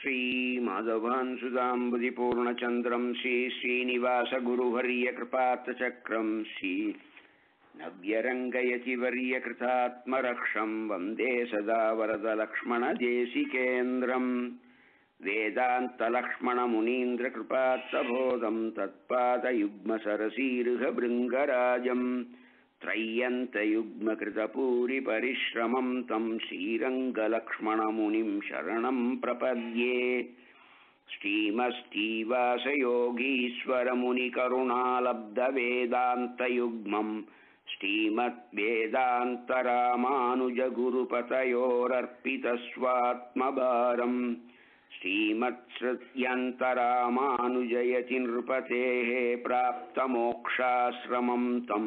श्रीमाधवान् सुधाम्बुधिपूर्णचन्द्रम् श्रीश्रीनिवासगुरुवर्यकृपार्थचक्रम् श्री नव्यरङ्गयति वर्यकृतात्मरक्षम् वन्दे सदा वरदलक्ष्मणदेशिकेन्द्रम् वेदान्तलक्ष्मणमुनीन्द्रकृपात्तबोधम् तत्पादयुग्मसरसीरुहभृङ्गराजम् त्रय्यन्तयुग्मकृतपूरिपरिश्रमम् तम् श्रीरङ्गलक्ष्मणमुनिम् शरणम् प्रपद्ये श्रीमस्तीवासयोगीश्वरमुनिकरुणालब्धवेदान्तयुग्मम् श्रीमद्वेदान्तरामानुजगुरुपतयोरर्पितस्वात्मभारम् श्रीमत्सृत्यन्तरामानुजयति नृपतेः प्राप्तमोक्षाश्रमम् तम्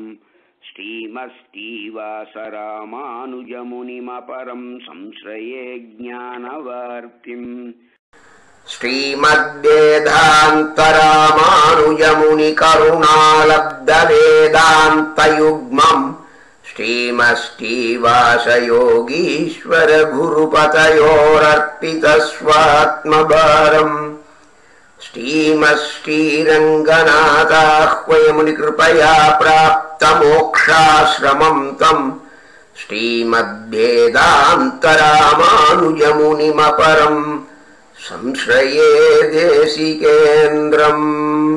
श्रीमस्तीवासरामानुजमुनिमपरम् संश्रये ज्ञानवार्तिम् श्रीमद्वेदान्तरामानुजमुनिकरुणालब्धवेदान्तयुग्मम् श्रीमस्तीवासयोगीश्वरगुरुपतयोरर्पितस्वात्मभारम् श्रीमश्रीरङ्गनाथाह्वयमुनिकृपया प्राप्तमोक्षाश्रमम् तम् श्रीमद्वेदान्तरामानुजमुनिमपरम् संश्रये देशिकेन्द्रम्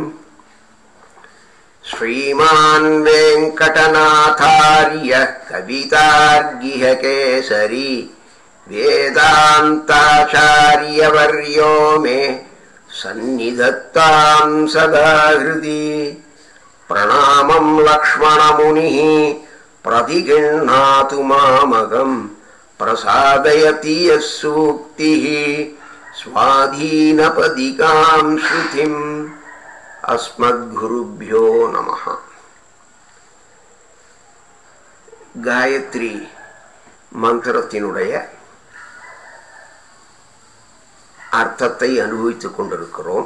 श्रीमान् वेङ्कटनाथार्यः कवितार्गिह केसरी वेदान्ताचार्यवर्यो मे सन्निधत्ताम् सदा हृदि प्रणामम् लक्ष्मणमुनिः प्रतिगृह्णातु मामगम् प्रसादयति यः सूक्तिः स्वाधीनपदिकाम् श्रुतिम् அஸ்மத்குருபியோ நம காயத்ரி மந்திரத்தினுடைய அர்த்தத்தை அனுபவித்துக் கொண்டிருக்கிறோம்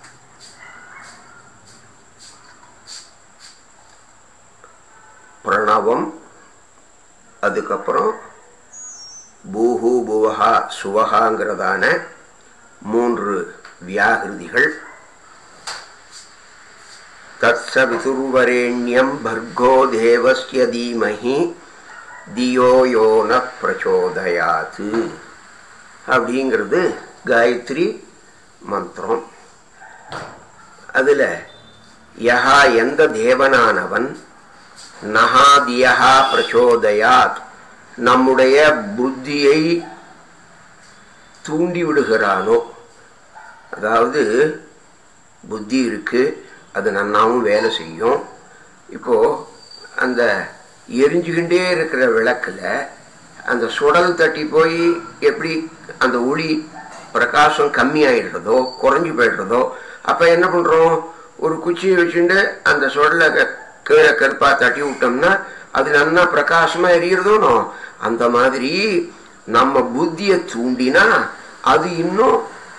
பிரணவம் அதுக்கப்புறம் பூஹு புவஹா சுவஹாங்கிறதான மூன்று வியாகிருதிகள் தத்சவிதுர்வரேண்யம் பர்கோ தேவஸ்ய தீமஹி தியோ யோ ந பிரச்சோதயாத்து அப்படிங்கிறது காயத்ரி மந்திரம் அதில் யஹா எந்த தேவனானவன் நஹா தியஹா பிரச்சோதயாத் நம்முடைய புத்தியை தூண்டி விடுகிறானோ அதாவது புத்தி இருக்கு அது நன்னாவும் வேலை செய்யும் இப்போ அந்த எரிஞ்சுக்கிட்டே இருக்கிற விளக்குல அந்த சுடல் தட்டி போய் எப்படி அந்த ஒளி பிரகாசம் கம்மி ஆயிடுறதோ குறைஞ்சு போயிடுறதோ அப்ப என்ன பண்றோம் ஒரு குச்சியை வச்சுட்டு அந்த சுடலை கீழே கருப்பா தட்டி விட்டோம்னா அது நல்லா பிரகாசமா எரியறதோனோ அந்த மாதிரி நம்ம புத்தியை தூண்டினா அது இன்னும்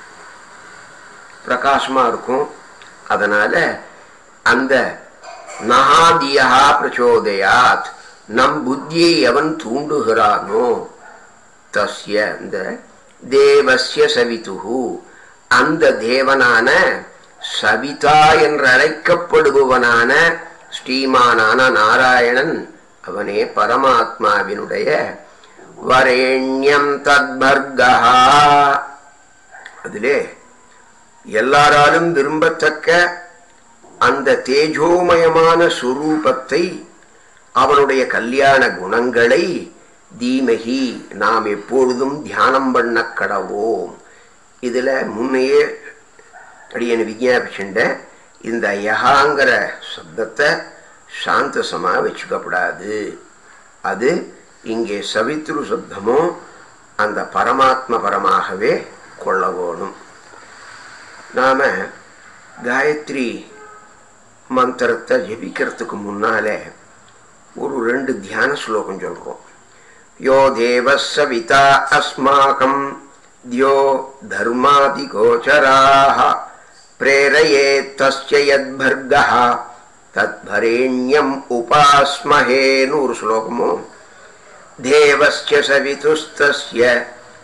பிரகாசமா இருக்கும் அதனால அந்த நகாதியா பிரச்சோதயாத் நம் புத்தியை அவன் தூண்டுகிறானோ தஸ்ய அந்த தேவசிய சவிதுகு அந்த தேவனான சவிதா என்று அழைக்கப்படுபவனான ஸ்ரீமானான நாராயணன் அவனே பரமாத்மாவினுடைய வரேண்யம் தத்பர்கா அதிலே எல்லாராலும் விரும்பத்தக்க அந்த தேஜோமயமான சுரூபத்தை அவனுடைய கல்யாண குணங்களை தீமகி நாம் எப்பொழுதும் தியானம் பண்ண கடவோம் இதுல முன்னையே அடியனை விஜாபிச்சுண்ட இந்த யகாங்கிற சப்தத்தை சாந்தசமா வச்சுக்கப்படாது அது இங்கே சவித்ரு சப்தமோ அந்த பரமாத்ம பரமாகவே கொள்ள வேணும் நாம காயத்ரி மந்திரத்தை ஜபிக்கிறதுக்கு முன்னாலே ஒரு ரெண்டு தியான ஸ்லோகம் சொல்றோம் யோ தேவ சவிதா அஸ்மாக்கம் தியோ தர்மாதி கோச்சராக பிரேரயே தஸ்ய யத்பர்கா தத்பரேண்யம் உபாஸ்மஹேன்னு ஒரு ஸ்லோகமும் தேவஸ்ய சவிதுஸ்தஸ்ய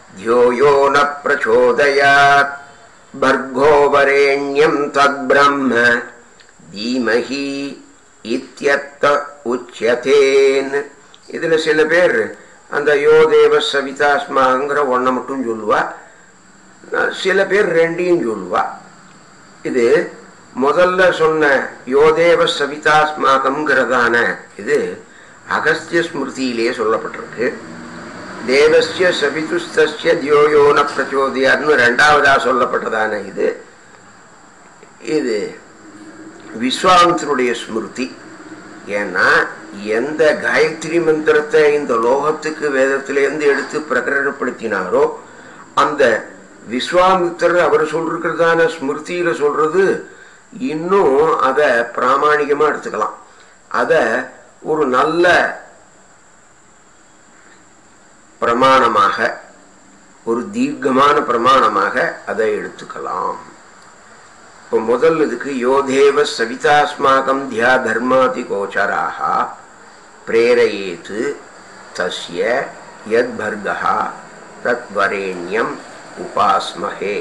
தியோ யோ ந பிரச்சோதயாத் பர்கோ வரேண்யம் தத் பிரம்ம தீமஹி இத்தியர்த்த உச்சியதேன் இதுல சில பேர் அந்த யோ தேவ சவிதாஸ்மாங்கிற ஒன்றை மட்டும் சொல்லுவா சில பேர் ரெண்டையும் சொல்லுவா இது முதல்ல சொன்ன யோதேவ சவிதாஸ்மாகம்ங்கிறதான இது அகஸ்திய ஸ்மிருதியிலே சொல்லப்பட்டிருக்கு தேவஸ்ய சபிதுஸ்தஸ்ய தியோயோன பிரச்சோதியார்னு ரெண்டாவதா சொல்லப்பட்டதான இது இது விஸ்வாமித்தருடைய ஸ்மிருதி ஏன்னா எந்த காயத்ரி மந்திரத்தை இந்த லோகத்துக்கு வேதத்திலேருந்து எடுத்து பிரகடனப்படுத்தினாரோ அந்த விஸ்வாமித்தர் அவர் சொல்றதான ஸ்மிருதியில சொல்றது இன்னும் அத பிராமணிகமா எடுத்துக்கலாம் அத ஒரு நல்ல பிரமாணமாக ஒரு தீர்க்கமான பிரமாணமாக அதை எடுத்துக்கலாம் இப்போ முதல் இதுக்கு யோதேவ சவிதாஸ்மாகம் தியா தர்மாதி கோச்சராக பிரேரயேத்து தஸ்ய யத் பர்கா தத் வரேண்யம் உபாஸ்மஹே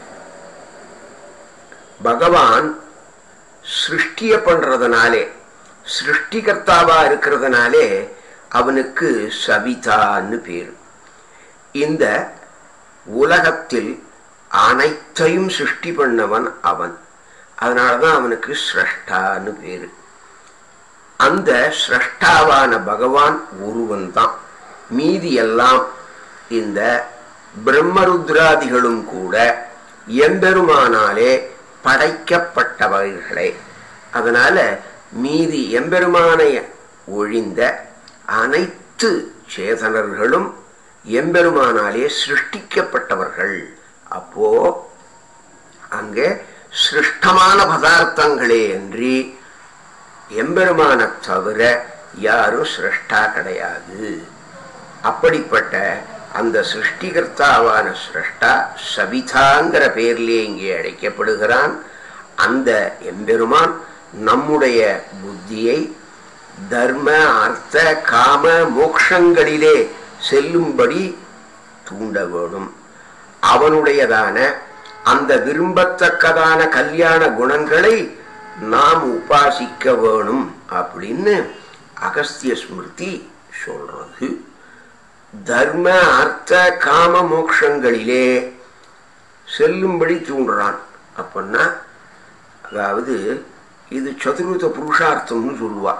பகவான் சிருஷ்டிய பண்றதுனாலே சிருஷ்டிகர்த்தாவா இருக்கிறதுனாலே அவனுக்கு சவிதான்னு பேரு இந்த உலகத்தில் அனைத்தையும் சிருஷ்டி பண்ணவன் அவன் அதனாலதான் அவனுக்கு ஸ்ரஷ்டான்னு பேரு அந்த ஸ்ரஷ்டாவான பகவான் ஒருவன் தான் மீதி எல்லாம் இந்த பிரம்மருத்ராதிகளும் கூட எம்பெருமானாலே படைக்கப்பட்டவர்களே அதனால மீதி எம்பெருமானை ஒழிந்த அனைத்து சேதனர்களும் எம்பெருமானாலே சிருஷ்டிக்கப்பட்டவர்கள் அப்போ அங்கே சிருஷ்டமான பதார்த்தங்களே அன்றி எம்பெருமான தவிர யாரும் சிருஷ்டா கிடையாது அப்படிப்பட்ட அந்த சிருஷ்டிகர்த்தாவான சிருஷ்டா சவிதாங்கிற பேர்லே இங்கே அழைக்கப்படுகிறான் அந்த எம்பெருமான் நம்முடைய புத்தியை தர்ம அர்த்த காம மோக்ஷங்களிலே செல்லும்படி தூண்ட வேணும் அவனுடையதான அந்த விரும்பத்தக்கதான கல்யாண குணங்களை நாம் உபாசிக்க வேணும் அப்படின்னு அகஸ்திய ஸ்மிருதி சொல்றது தர்ம அர்த்த காம மோக்ஷங்களிலே செல்லும்படி தூண்டுறான் அப்படின்னா அதாவது இது சதுர்த்த புருஷார்த்தம்னு சொல்லுவா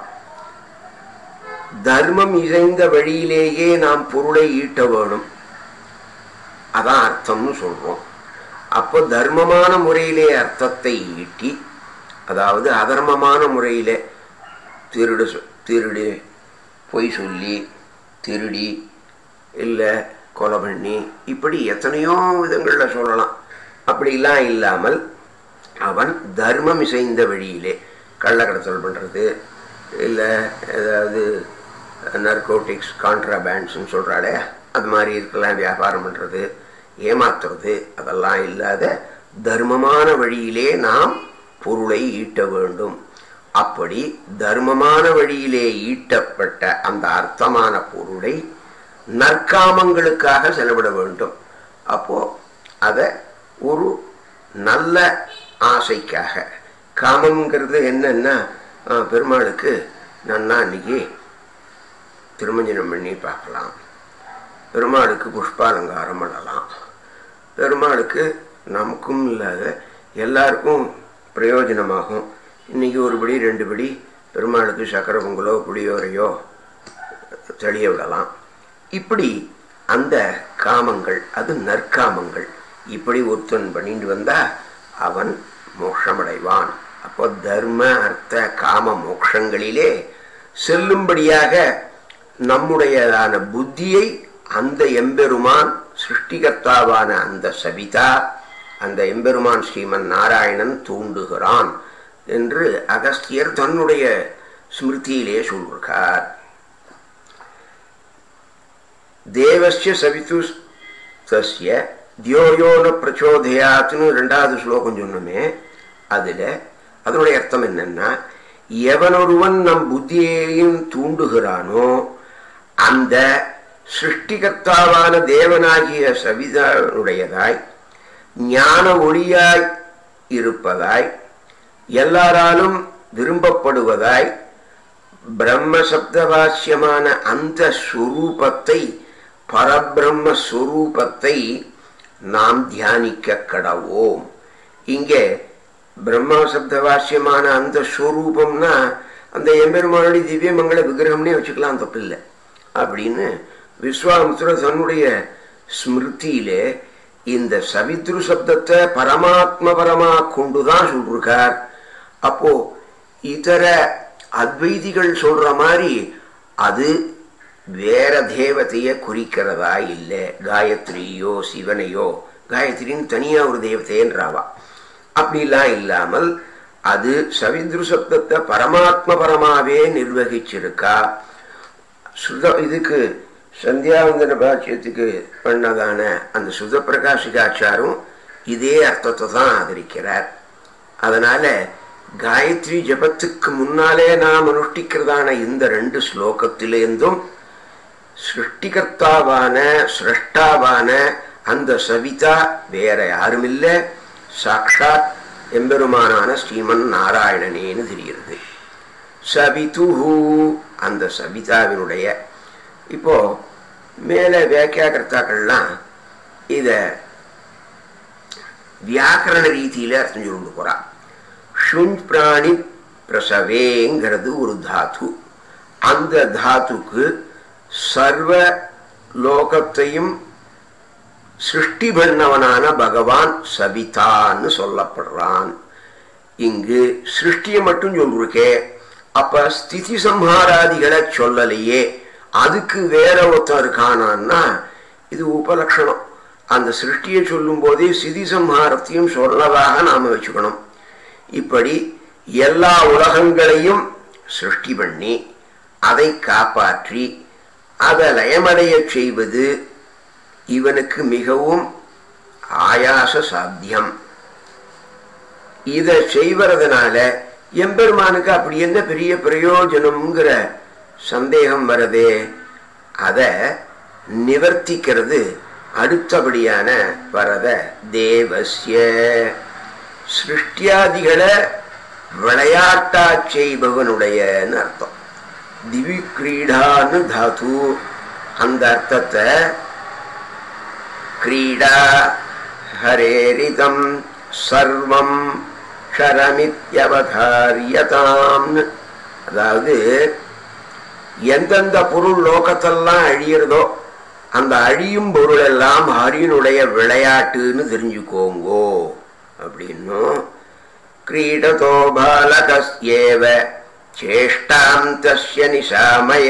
தர்மம் இசைந்த வழியிலேயே நாம் பொருளை ஈட்ட வேணும் அதான் அர்த்தம்னு சொல்றோம் அப்போ தர்மமான முறையிலே அர்த்தத்தை ஈட்டி அதாவது அதர்மமான முறையிலே திருடு திருடு பொய் சொல்லி திருடி இல்லை கொலை பண்ணி இப்படி எத்தனையோ விதங்களில் சொல்லலாம் அப்படிலாம் இல்லாமல் அவன் தர்மம் இசைந்த வழியிலே கள்ளக்கடத்தல் பண்ணுறது இல்லை ஏதாவது நர்கோட்டிக்ஸ் கான்ட்ராபேண்ட்ஸ்னு சொல்கிறாளே அது மாதிரி இருக்கலாம் வியாபாரம் பண்ணுறது ஏமாத்துறது அதெல்லாம் இல்லாத தர்மமான வழியிலே நாம் பொருளை ஈட்ட வேண்டும் அப்படி தர்மமான வழியிலே ஈட்டப்பட்ட அந்த அர்த்தமான பொருளை நற்காமங்களுக்காக செலவிட வேண்டும் அப்போ அதை ஒரு நல்ல ஆசைக்காக காமங்கிறது என்னன்னா பெருமாளுக்கு நன்னா அன்னைக்கு திருமஞ்சனம் பண்ணி பார்க்கலாம் பெருமாளுக்கு புஷ்பாலங்காரம் பண்ணலாம் பெருமாளுக்கு நமக்கும் இல்லாத எல்லாருக்கும் பிரயோஜனமாகும் இன்னைக்கு ஒரு படி ரெண்டு படி பெருமாளுக்கு சக்கரை பொங்கலோ புளியோரையோ தெளிய விடலாம் இப்படி அந்த காமங்கள் அது நற்காமங்கள் இப்படி ஒருத்தன் பண்ணிட்டு வந்தா அவன் மோட்சமடைவான் அப்போ தர்ம அர்த்த காம மோட்சங்களிலே செல்லும்படியாக நம்முடையதான புத்தியை அந்த எம்பெருமான் சிருஷ்டிகர்த்தாவான அந்த சபிதா அந்த எம்பெருமான் ஸ்ரீமன் நாராயணன் தூண்டுகிறான் என்று அகஸ்தியர் தன்னுடைய ஸ்மிருதியிலே சொல்றார் தேவஸ்ய சவித்து தஸ்ய தியோயோன பிரச்சோதயாத்துன்னு ரெண்டாவது ஸ்லோகம் சொன்னோமே அதுல அதனுடைய அர்த்தம் என்னன்னா எவனொருவன் நம் புத்தியையும் தூண்டுகிறானோ அந்த சிருஷ்டிகர்த்தாவான தேவனாகிய சவிதானுடையதாய் ஞான ஒளியாய் இருப்பதாய் எல்லாராலும் விரும்பப்படுவதாய் பிரம்ம சப்தவாசியமான அந்த ஸ்வரூபத்தை பரபிரம்ம ஸ்வரூபத்தை நாம் தியானிக்க கடவோம் இங்கே பிரம்ம சப்தவாசியமான அந்த ஸ்வரூபம்னா அந்த எம்பெருமானுடைய திவ்யமங்கள விக்கிரகம்னே வச்சுக்கலாம் தப்பில்லை அப்படின்னு விஸ்வாமித்ர தன்னுடைய ஸ்மிருதியிலே இந்த சவித்ரு சப்தத்தை பரமாத்ம பரமா கொண்டுதான் சொல்றார் அப்போ இதர அத்வைதிகள் சொல்ற மாதிரி அது வேற தேவதைய குறிக்கிறதா இல்லை காயத்ரியோ சிவனையோ காயத்ரின்னு தனியா ஒரு தேவதைன்றாவா அப்படிலாம் இல்லாமல் அது சவித்ரு சப்தத்தை பரமாத்ம பரமாவே நிர்வகிச்சிருக்கா சுத இதுக்கு சந்தியாவந்தன பாக்கியத்துக்கு பண்ணதான அந்த சுத பிரகாஷிகாச்சாரும் இதே அர்த்தத்தை தான் ஆதரிக்கிறார் அதனால காயத்ரி ஜபத்துக்கு முன்னாலே நாம் அனுஷ்டிக்கிறதான இந்த ரெண்டு ஸ்லோகத்திலேருந்தும் சிருஷ்டிகர்த்தாவான சிரஷ்டாவான அந்த சவிதா வேற யாரும் இல்லை சாக்ஷாத் எம்பெருமானான ஸ்ரீமன் நாராயணனேன்னு தெரிகிறது சவிதுஹு அந்த சவிதாவினுடைய இப்போ மேலே வியாக்கியாகர்த்தாக்கள்லாம் இத வியாக்கரண ரீதியில அர்த்தம் சொல்லிட்டு போறா ஷுஞ் பிராணி பிரசவேங்கிறது ஒரு தாத்து அந்த தாத்துக்கு சர்வ லோகத்தையும் சிருஷ்டி பண்ணவனான பகவான் சவிதான்னு சொல்லப்படுறான் இங்கு சிருஷ்டியை மட்டும் சொல்லிருக்கே அப்ப ஸ்திதி சம்ஹாராதிகளை சொல்லலையே அதுக்கு வேற ஒருத்தன் இருக்கானான்னா இது உபலட்சணம் அந்த சிருஷ்டியை சொல்லும் போதே சிதி சம்ஹாரத்தையும் சொல்லதாக நாம வச்சுக்கணும் இப்படி எல்லா உலகங்களையும் சிருஷ்டி பண்ணி அதை காப்பாற்றி அதை லயமடைய செய்வது இவனுக்கு மிகவும் ஆயாச சாத்தியம் இதை செய்வதனால எம்பெருமானுக்கு அப்படி என்ன பெரிய பிரயோஜனம்ங்கிற சந்தேகம் வரதே அதை நிவர்த்திக்கிறது அடுத்தபடியான வரத தேவசிய சிருஷ்டியாதிகளை விளையாட்டா செய்பவனுடையன்னு அர்த்தம் திவி கிரீடான்னு தாத்து அந்த அர்த்தத்தை கிரீடா ஹரேரிதம் சர்வம் க்ஷரமித்யவதாரியதாம் அதாவது எந்தெந்த பொருள் லோகத்தெல்லாம் அழியிறதோ அந்த அழியும் பொருள் எல்லாம் ஹரியனுடைய விளையாட்டுன்னு தெரிஞ்சுக்கோங்கோ அப்படின்னும் கிரீடதோ பாலகஸ்யேவ சேஷ்டாம் தஸ்ய நிசாமய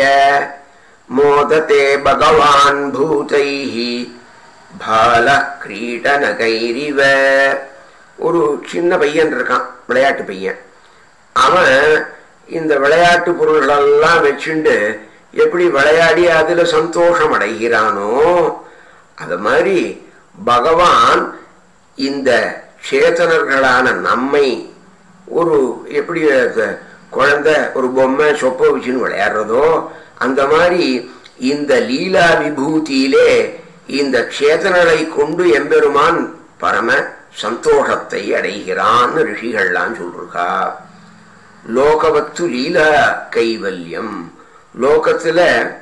மோததே பகவான் பூதைஹி பால கிரீடனகைரிவ ஒரு சின்ன பையன் இருக்கான் விளையாட்டு பையன் அவன் இந்த விளையாட்டு பொருள்களெல்லாம் வச்சுண்டு எப்படி விளையாடி அதுல சந்தோஷம் அடைகிறானோ அது மாதிரி பகவான் இந்த சேத்தனர்களான நம்மை ஒரு எப்படி குழந்தை ஒரு பொம்மை சொப்ப வச்சுன்னு விளையாடுறதோ அந்த மாதிரி இந்த லீலா விபூதியிலே இந்த சேதனங்களை கொண்டு எம்பெருமான் பரம சந்தோஷத்தை அடைகிறான்னு ரிஷிகள்லாம் சொல்றா லோகவத்து லீலா கைவல்யம் லோகத்துல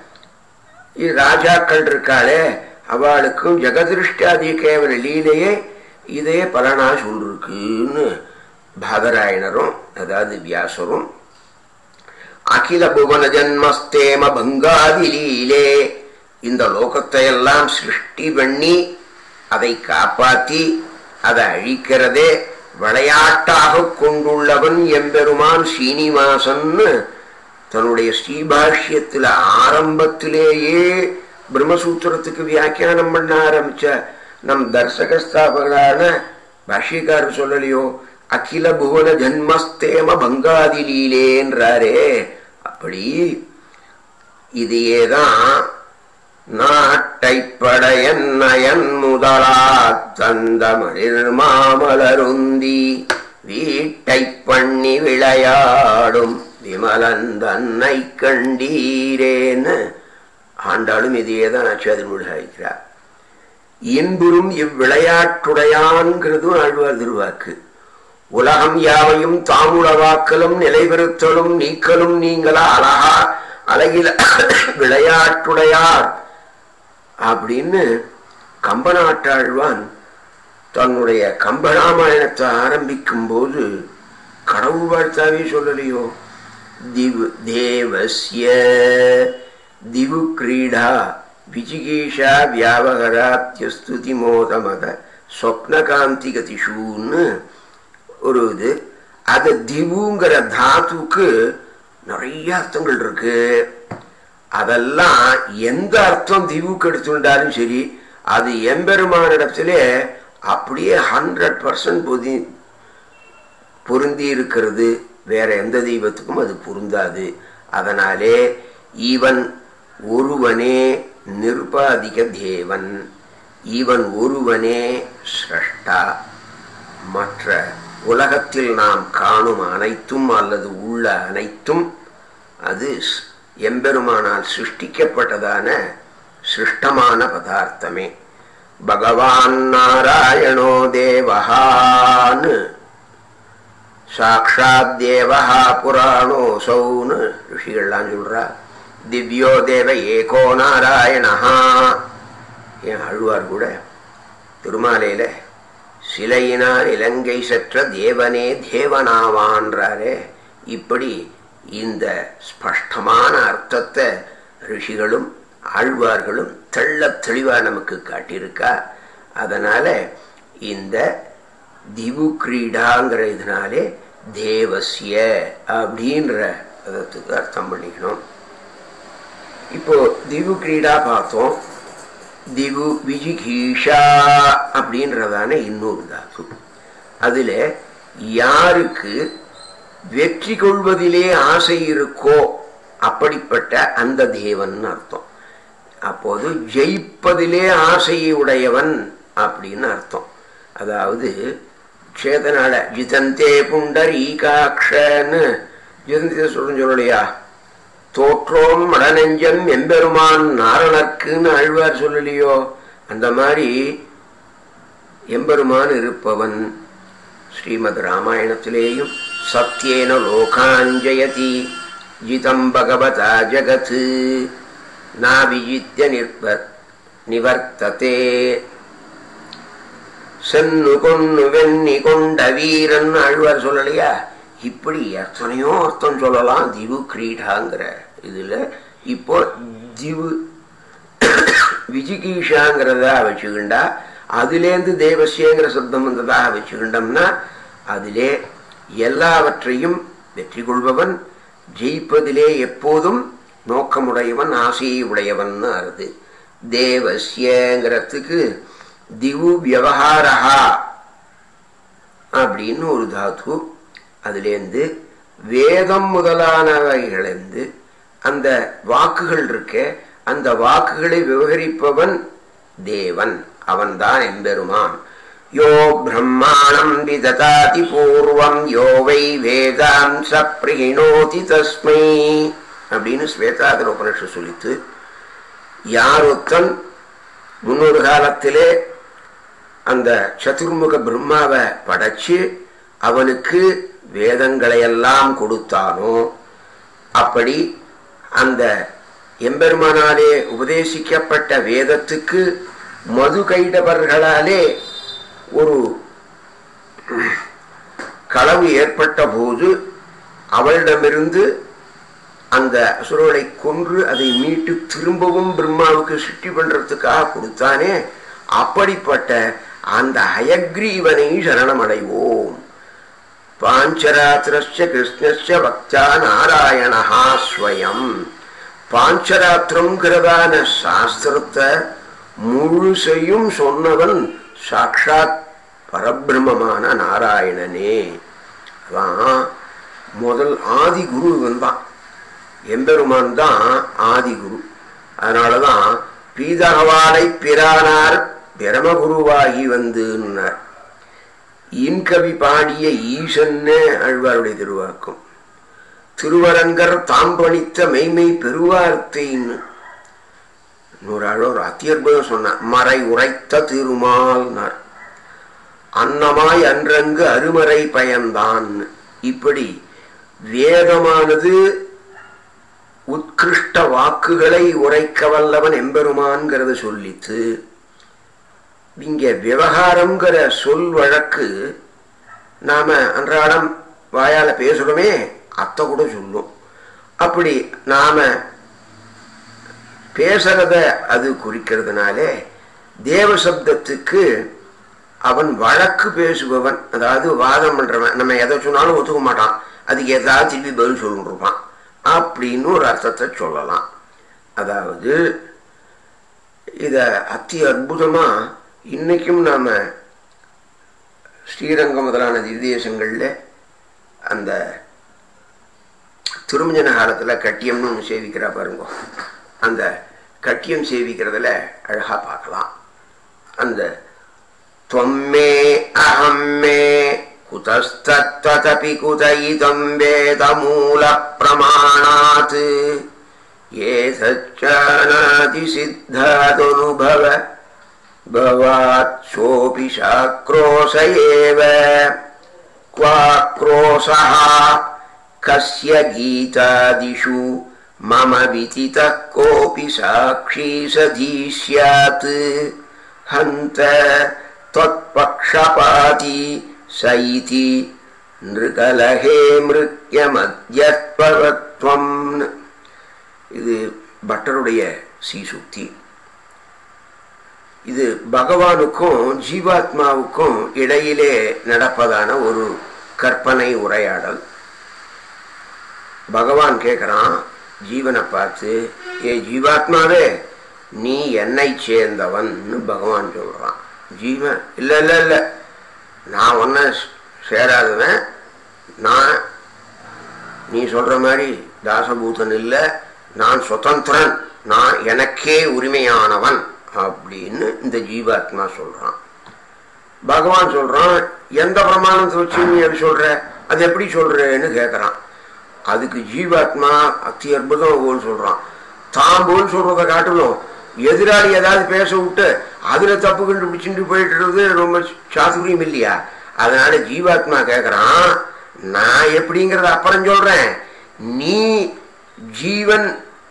ராஜாக்கள் இருக்காளே அவளுக்கும் ஜெகதிருஷ்டாதி கேவல லீலையே இதே பலனா சொல்லிருக்குன்னு பாதராயணரும் அதாவது வியாசரும் அகில புவன ஜன்மஸ்தேம பங்காதி லீலே இந்த லோகத்தை எல்லாம் சிருஷ்டி பண்ணி அதை காப்பாற்றி அதை அழிக்கிறதே விளையாட்டாக கொண்டுள்ளவன் எம்பெருமான் சீனிவாசன்னு தன்னுடைய ஸ்ரீபாஷ்யத்துல ஆரம்பத்திலேயே பிரம்மசூத்திரத்துக்கு வியாக்கியானம் பண்ண ஆரம்பிச்ச நம் தர்சகஸ்தாபகரான பாஷ்யக்காரர் சொல்லலையோ அகில புவன ஜன்மஸ்தேம பங்காதி லீலேன்றாரே அப்படி இதையேதான் நாட்டைப்படையன் நயன் முதலா தந்த மலிர்மாமலருந்தி வீட்டை பண்ணி விளையாடும் விமலன் தன்னை கண்டீரேன்னு ஆண்டாலும் இதையே தான் ஆச்சாரியன் முழுகாய்க்கிறார் இன்புறும் இவ்விளையாட்டுடையான்கிறதும் ஆழ்வார் திருவாக்கு உலகம் யாவையும் தாமுளவாக்கலும் நிலைபெறுத்தலும் நீக்கலும் நீங்களா அழகா அழகில விளையாட்டுடையார் அப்படின்னு கம்பநாட்டாழ்வான் தன்னுடைய கம்பராமாயணத்தை ஆரம்பிக்கும் போது கடவுள் வாழ்த்தாவே சொல்லலையோ திவு தேவஸ்ய திவு கிரீடா விஜிகீஷா வியாபகராத்தியஸ்துதி மோதமத சொப்னகாந்தி கதிஷூன்னு ஒரு இது அது திவுங்கிற தாத்துக்கு நிறைய அர்த்தங்கள் இருக்கு அதெல்லாம் எந்த அர்த்தம் திவுக்கு எடுத்துட்டாலும் சரி அது எம்பெருமானிடத்திலே அப்படியே ஹண்ட்ரட் பர்சன்ட் பொதி பொருந்தி இருக்கிறது வேற எந்த தெய்வத்துக்கும் அது பொருந்தாது அதனாலே இவன் ஒருவனே நிருபாதிக தேவன் இவன் ஒருவனே சிரஷ்டா மற்ற உலகத்தில் நாம் காணும் அனைத்தும் அல்லது உள்ள அனைத்தும் அது எம்பெருமானால் சிருஷ்டிக்கப்பட்டதான சிருஷ்டமான பதார்த்தமே பகவான் நாராயணோ தேவஹான்னு சாட்சாத் தேவஹா புராணோசௌன்னு ரிஷிகள்லாம் சொல்றா திவ்யோ தேவ ஏகோ நாராயணஹா என் அழுவார் கூட திருமாலையில சிலையினார் இலங்கை சற்ற தேவனே தேவனாவான்றாரே இப்படி இந்த ஸ்பஷ்டமான அர்த்தத்தை ரிஷிகளும் ஆழ்வார்களும் தெள்ள தெளிவா நமக்கு காட்டியிருக்கா அதனால இந்த திவு கிரீடாங்கிற இதனாலே தேவசிய அப்படின்ற பதத்துக்கு அர்த்தம் பண்ணிக்கணும் இப்போ திவு கிரீடா பார்த்தோம் திவு விஜிகீஷா அப்படின்றதான இன்னொரு தாத்து அதுல யாருக்கு வெற்றி கொள்வதிலே ஆசை இருக்கோ அப்படிப்பட்ட அந்த தேவன் அர்த்தம் அப்போது ஜெயிப்பதிலே ஆசையை உடையவன் அப்படின்னு அர்த்தம் அதாவது சேதனால ஜிதந்தே புண்டரீகாட்சன்னு ஜிதந்தே சொல்றேன் சொல்லலையா தோற்றோம் மடநெஞ்சம் எம்பெருமான் நாரணர்க்குன்னு அழ்வார் சொல்லலையோ அந்த மாதிரி எம்பெருமான் இருப்பவன் ஸ்ரீமத் ராமாயணத்திலேயும் சத்தியேன லோகாஞ்சயதி ஜிதம் பகவதா ஜகத் நாவிஜித்ய நிற்பத் நிவர்த்ததே சென்னு கொன்னு வெண்ணி கொண்ட வீரன் அழ்வார் சொல்லலையா இப்படி எத்தனையோ அர்த்தம் சொல்லலாம் திவு கிரீடாங்கிற இதுல இப்போ திவு விஜிகீஷாங்கிறதா வச்சுக்கிண்டா அதுலேருந்து தேவசியங்கிற சப்தம் வந்ததாக வச்சுக்கிண்டோம்னா அதிலே எல்லாவற்றையும் வெற்றி கொள்பவன் ஜெயிப்பதிலே எப்போதும் நோக்கமுடையவன் ஆசையை உடையவன் அறுது தேவசியங்கிறதுக்கு திவு வியவஹாரஹா அப்படின்னு ஒரு தாத்து அதுலேருந்து வேதம் முதலானவைகளிருந்து அந்த வாக்குகள் இருக்க அந்த வாக்குகளை விவகரிப்பவன் தேவன் அவன்தான் எம்பெருமான் யோ பிரம்மாணம் விததாதி பூர்வம் யோ வை வேதாம் சப்ரிணோதி தஸ்மை அப்படின்னு ஸ்வேதாதர உபனிஷ சொல்லித்து யார் ஒருத்தன் முன்னொரு காலத்திலே அந்த சதுர்முக பிரம்மாவை படைச்சு அவனுக்கு வேதங்களை எல்லாம் கொடுத்தானோ அப்படி அந்த எம்பெருமானாலே உபதேசிக்கப்பட்ட வேதத்துக்கு மது கைடவர்களாலே ஒரு களவு ஏற்பட்ட போது அவளிடமிருந்து அந்த அசுரனை கொன்று அதை மீட்டு திரும்பவும் பிரம்மாவுக்கு சிட்டி பண்றதுக்காக கொடுத்தானே அப்படிப்பட்ட அந்த ஹயக்ரீவனை சரணமடைவோம் பாஞ்சராத்திரஸ்ய கிருஷ்ணஸ்ய பக்தா நாராயணஹா ஸ்வயம் பாஞ்சராத்திரங்கிறதான சாஸ்திரத்தை முழுசையும் சொன்னவன் சாட்சாத் பரபிரமமான நாராயணனே அதான் முதல் ஆதி குரு இவன் தான் எம்பெருமான் தான் ஆதி குரு அதனாலதான் பீதகவாலை பிரானார் பிரமகுருவாகி வந்துன்னார் இன்கவி பாடிய ஈசன்னு அழ்வாருடைய திருவாக்கும் திருவரங்கர் தாம் பணித்த மெய்மை பெருவார்த்தைன்னு நூறு ஆள் ஒரு அத்தியற்புதம் சொன்னார் மறை உரைத்த திருமால்னார் அன்னமாய் அன்றங்கு அருமறை பயந்தான் இப்படி வேதமானது உத்கிருஷ்ட வாக்குகளை உரைக்க வல்லவன் எம்பெருமான்கிறத சொல்லித்து இங்க விவகாரம்ங்கிற சொல் வழக்கு நாம அன்றாடம் வாயால பேசுறோமே அத்தை கூட சொல்லும் அப்படி நாம பேசுறத அது குறிக்கிறதுனாலே தேவ சப்தத்துக்கு அவன் வழக்கு பேசுபவன் அதாவது வாதம் பண்றவன் நம்ம எதை சொன்னாலும் ஒத்துக்க மாட்டான் அதுக்கு ஏதாவது திருப்பி பதில் சொல்லிருப்பான் அப்படின்னு ஒரு அர்த்தத்தை சொல்லலாம் அதாவது இத அத்தி அற்புதமா இன்னைக்கும் நாம ஸ்ரீரங்கம் முதலான திவ்தேசங்கள்ல அந்த திருமஞ்சன காலத்துல கட்டியம்னு ஒன்று சேவிக்கிறா பாருங்க அந்த கட்டியம் சேவிக்கிறதுல அழகா பார்க்கலாம் அந்த त्वम्मे अहं मे कुतस्तत्त्वतपि कुत इदं वेदमूलप्रमाणात् ये सच्चानातिसिद्धादनुभव भवात् सोऽपि शाक्रोश एव क्वाक्रोशः कस्य गीतादिषु मम विदितः कोऽपि साक्षी सधी स्यात् हन्त त्वत्पक्षपाती स इति नृकलहे மிருத்யமத்யத்வத்வம் இது பட்டருடைய சீசுக்தி இது பகவானுக்கும் ஜீவாத்மாவுக்கும் இடையிலே நடப்பதான ஒரு கற்பனை உரையாடல் பகவான் கேட்குறான் ஜீவனை பார்த்து ஏ ஜீவாத்மாவே நீ என்னை சேர்ந்தவன் பகவான் சொல்றான் ஜீவன் இல்லை இல்லை இல்லை நான் ஒன்ன சேராதவன் நான் நீ சொல்ற மாதிரி தாசபூதன் இல்லை நான் சுதந்திரன் நான் எனக்கே உரிமையானவன் அப்படின்னு இந்த ஜீவாத்மா சொல்றான் பகவான் சொல்றான் எந்த பிரமாணத்தை வச்சு நீ அப்படி சொல்ற அது எப்படி சொல்றேன்னு கேட்கறான் அதுக்கு ஜீவாத்மா அத்தி அற்புதம் போல் சொல்றான் தான் போல் சொல்றதை காட்டிலும் எதிராளி ஏதாவது பேச விட்டு அதுல தப்பு கண்டுபிடிச்சுட்டு போயிட்டு இருக்கிறது ரொம்ப சாதுரியம் இல்லையா அதனால ஜீவாத்மா கேக்குறான் நான் எப்படிங்கிறத அப்புறம் சொல்றேன் நீ ஜீவன்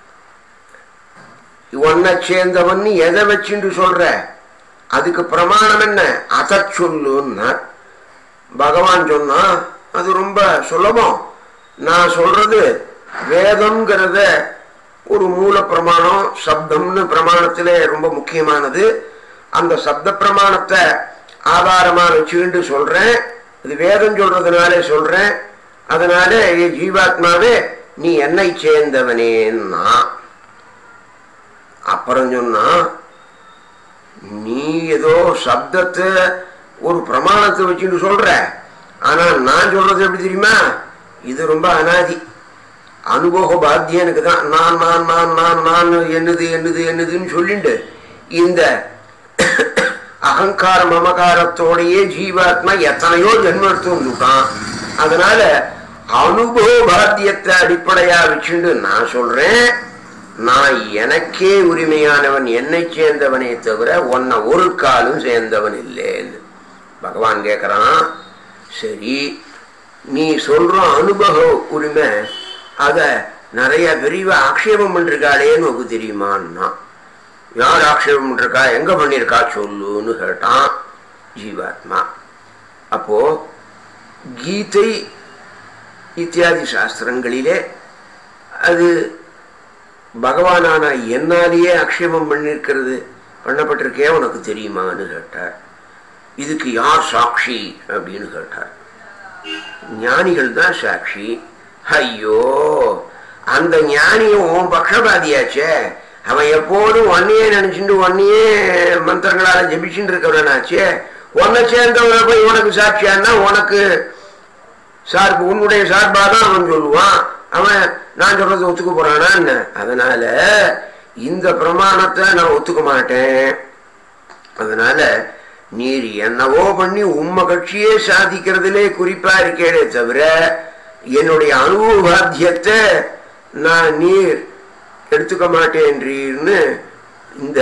ஒன்ன சேர்ந்தவன் எதை வச்சுட்டு சொல்ற அதுக்கு பிரமாணம் என்ன அதை சொல்லுன்னார் பகவான் சொன்னா அது ரொம்ப சுலபம் நான் சொல்றது வேதம்ங்கிறத ஒரு மூல பிரமாணம் சப்தம்னு பிரமாணத்திலே ரொம்ப முக்கியமானது அந்த சப்த பிரமாணத்தை ஆதாரமா வச்சுக்கிட்டு சொல்றேன் இது வேதம் சொல்றதுனாலே சொல்றேன் அதனால ஏ ஜீவாத்மாவே நீ என்னை சேர்ந்தவனேன்னா அப்புறம் சொன்னா நீ ஏதோ சப்தத்தை ஒரு பிரமாணத்தை வச்சுட்டு சொல்ற ஆனா நான் சொல்றது எப்படி தெரியுமா இது ரொம்ப அனாதி அனுபவ பாத்தியனுக்கு தான் நான் நான் நான் நான் நான் என்னது என்னது என்னதுன்னு சொல்லிண்டு இந்த அகங்கார மமகாரத்தோடையே ஜீவாத்மா எத்தனையோ ஜென்மம் எடுத்து வந்துட்டான் அதனால அனுபவ பாத்தியத்தை அடிப்படையா வச்சுண்டு நான் சொல்றேன் நான் எனக்கே உரிமையானவன் என்னை சேர்ந்தவனே தவிர உன்னை ஒரு காலும் சேர்ந்தவன் இல்லைன்னு பகவான் கேட்கிறான் சரி நீ சொல்ற அனுபவ உரிமை அத நிறைய விரிவா ஆக்ஷேபம் பண்ணிருக்காளேன்னு உனக்கு தெரியுமான்னா யார் ஆக்ஷேபம் பண்ணிருக்கா எங்க பண்ணிருக்கா சொல்லுன்னு கேட்டான் ஜீவாத்மா அப்போ கீதை இத்தியாதி சாஸ்திரங்களிலே அது பகவானான என்னாலேயே ஆக்ஷேபம் பண்ணிருக்கிறது பண்ணப்பட்டிருக்கே உனக்கு தெரியுமான்னு கேட்டார் இதுக்கு யார் சாட்சி அப்படின்னு கேட்டார் ஞானிகள் தான் சாட்சி ஐயோ அந்த ஞானியும் உன் பக்ஷபாதியாச்சே அவன் எப்போதும் ஒன்னையே நினைச்சுட்டு ஒன்னையே மந்திரங்களால ஜபிச்சுட்டு இருக்கிறவனாச்சே உன்னை சேர்ந்தவனை போய் உனக்கு சாட்சியான்னா உனக்கு சார்பு உன்னுடைய சார்பாக தான் அவன் சொல்லுவான் அவன் நான் சொல்றது ஒத்துக்க போறானா என்ன அதனால இந்த பிரமாணத்தை நான் ஒத்துக்க மாட்டேன் அதனால நீர் என்னவோ பண்ணி உம்ம கட்சியே சாதிக்கிறதுலே குறிப்பா இருக்கேனே தவிர என்னுடைய அனுபவ பாத்தியத்தை நான் நீர் எடுத்துக்க மாட்டேன்றீர்னு இந்த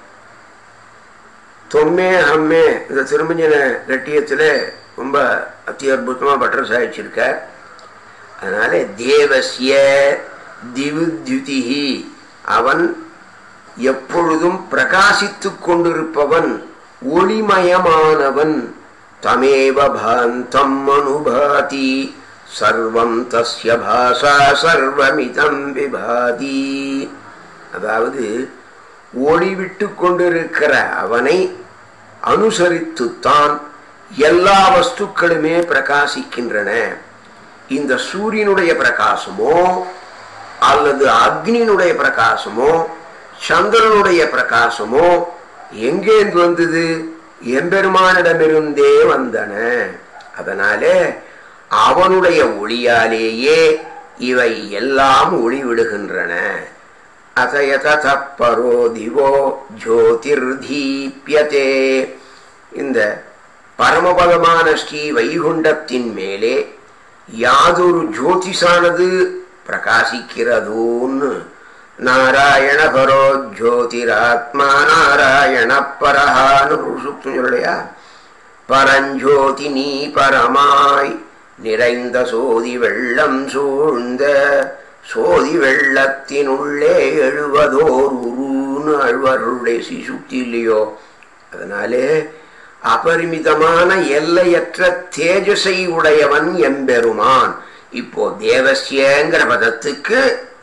தொம்மே அம்மே இந்த திருமஞ்சன கட்டியத்தில் ரொம்ப அத்தி அற்புதமாக பட்டர் சாதிச்சிருக்கார் அதனால தேவசிய திவுத்யுதிஹி அவன் எப்பொழுதும் பிரகாசித்துக் கொண்டிருப்பவன் ஒளிமயமானவன் தமேவ பாந்தம் அனுபாதி சர்வம் தஸ்ய பாசா சர்வமிதம் விபாதி அதாவது ஒளி விட்டு கொண்டிருக்கிற அவனை அனுசரித்துத்தான் எல்லா வஸ்துக்களுமே பிரகாசிக்கின்றன இந்த சூரியனுடைய பிரகாசமோ அல்லது அக்னியினுடைய பிரகாசமோ சந்திரனுடைய பிரகாசமோ எங்கேந்து வந்தது எம்பெருமானிடமிருந்தே வந்தன அதனால அவனுடைய ஒளியாலேயே இவை எல்லாம் ஒளி விடுகின்றன அசயதப்பரோ திவோ ஜோதிர்தீப்யதே இந்த பரமபதமான ஸ்ரீ வைகுண்டத்தின் மேலே யாதொரு ஜோதிஷானது பிரகாசிக்கிறதோன்னு நாராயண பரோ ஜோதிராத்மா நாராயண பரஹான்னு சூக்தம் சொல்லலையா பரஞ்சோதி நீ பரமாய் நிறைந்த சோதி வெள்ளம் சூழ்ந்த சோதி வெள்ளத்தினுள்ளே எழுவதோர் உருன்னு அழ்வார்களுடைய சிசுக்தி இல்லையோ அதனாலே அபரிமிதமான எல்லையற்ற தேஜஸை உடையவன் எம்பெருமான் இப்போ தேவசியங்கிற பதத்துக்கு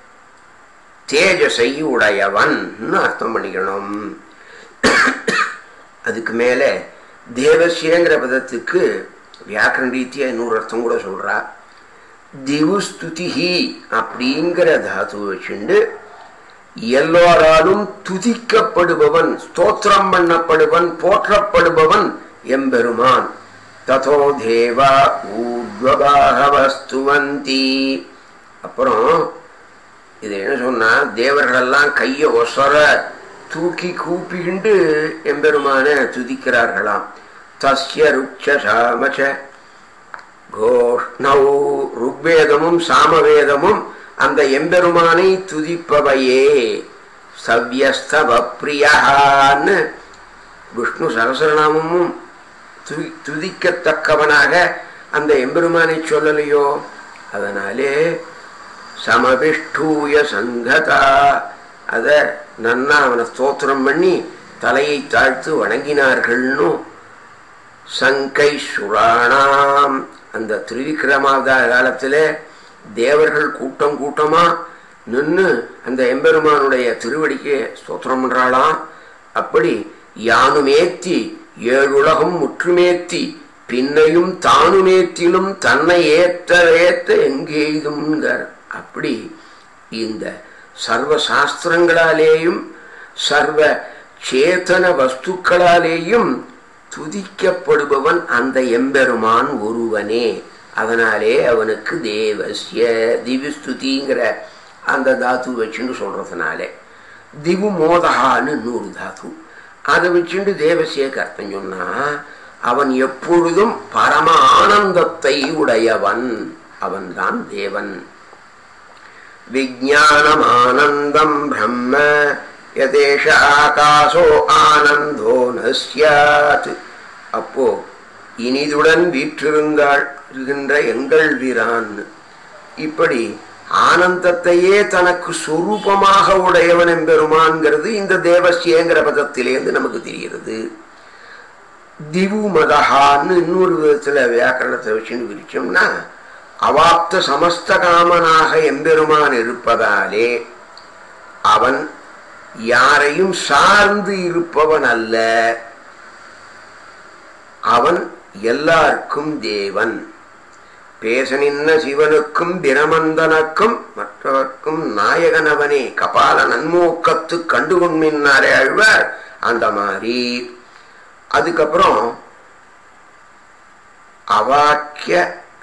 தேஜஸை உடையவன் அர்த்தம் பண்ணிக்கணும் அதுக்கு மேல தேவசியங்கிற பதத்துக்கு வியாக்கரண ரீதியா இன்னொரு அர்த்தம் கூட சொல்றா திவுஸ்துதிஹி அப்படிங்கிற தாத்து வச்சுண்டு எல்லோராலும் துதிக்கப்படுபவன் ஸ்தோத்திரம் பண்ணப்படுவன் போற்றப்படுபவன் எம்பெருமான் ததோ தேவா ஊர்வபாகவஸ்துவந்தி அப்புறம் இது என்ன சொன்னா தேவர்களெல்லாம் கைய ஒசர தூக்கி கூப்பிண்டு எம்பெருமான துதிக்கிறார்களாம் தஸ்ய ருட்ச சாமச்ச கோஷ்ணௌ ருக்வேதமும் சாமவேதமும் அந்த எம்பெருமானை துதிப்பவையே சவ்யஸ்தவப்பிரியான்னு விஷ்ணு சகசரநாமமும் துதி துதிக்கத்தக்கவனாக அந்த எம்பெருமானை சொல்லலையோ அதனாலே சமபிஷ்டூய சங்கதா அத நன்னா அவனை ஸ்தோத்திரம் பண்ணி தலையை தாழ்த்து வணங்கினார்கள்னு சங்கை சுராணாம் அந்த திருவிக்கிரமாவதார காலத்துல தேவர்கள் கூட்டம் கூட்டமா நின்று அந்த எம்பெருமானுடைய திருவடிக்கு ஸ்தோத்திரம் பண்றாளாம் அப்படி யானுமேத்தி ஏழுலகம் முற்றுமேத்தி பின்னையும் தானுமேத்திலும் தன்னை ஏற்ற ஏற்ற எங்கேயும்ங்கார் அப்படி இந்த சர்வ சாஸ்திரங்களாலேயும் சர்வ சேத்தன வஸ்துக்களாலேயும் துதிக்கப்படுபவன் அந்த எம்பெருமான் ஒருவனே அதனாலே அவனுக்கு தேவசிய திவிஸ்துதிங்கிற அந்த தாத்து வச்சுன்னு சொல்றதுனாலே திவு மோதகான்னு நூறு தாத்து அதை வச்சுட்டு தேவசியக்கு அர்த்தம் சொன்னா அவன் எப்பொழுதும் பரம ஆனந்தத்தை உடையவன் அவன்தான் தேவன் விஜானமானந்தம் பிரம்ம யதேஷ ஆகாசோ ஆனந்தோ நஸ்யாத் அப்போ இனிதுடன் வீற்றிருந்தாள் இருக்கின்ற எங்கள் வீரான் இப்படி ஆனந்தத்தையே தனக்கு சொரூபமாக உடையவன் எம்பெருமான்கிறது இந்த தேவசியங்கிற பதத்திலேருந்து நமக்கு தெரிகிறது திவு மதஹான்னு இன்னொரு விதத்துல வியாக்கரணத்தை வச்சுன்னு விரிச்சோம்னா அவாப்த சமஸ்த காமனாக எம்பெருமான் இருப்பதாலே அவன் யாரையும் சார்ந்து இருப்பவன் அல்ல அவன் எல்லாருக்கும் தேவன் பேச நின்ன சிவனுக்கும் பிரமந்தனுக்கும் மற்றவர்க்கும் நாயகனவனே கபால நன்மூக்கத்து கண்டுகொண்மின்னாரே அழ்வார் அந்த மாதிரி அதுக்கப்புறம் அவாக்கிய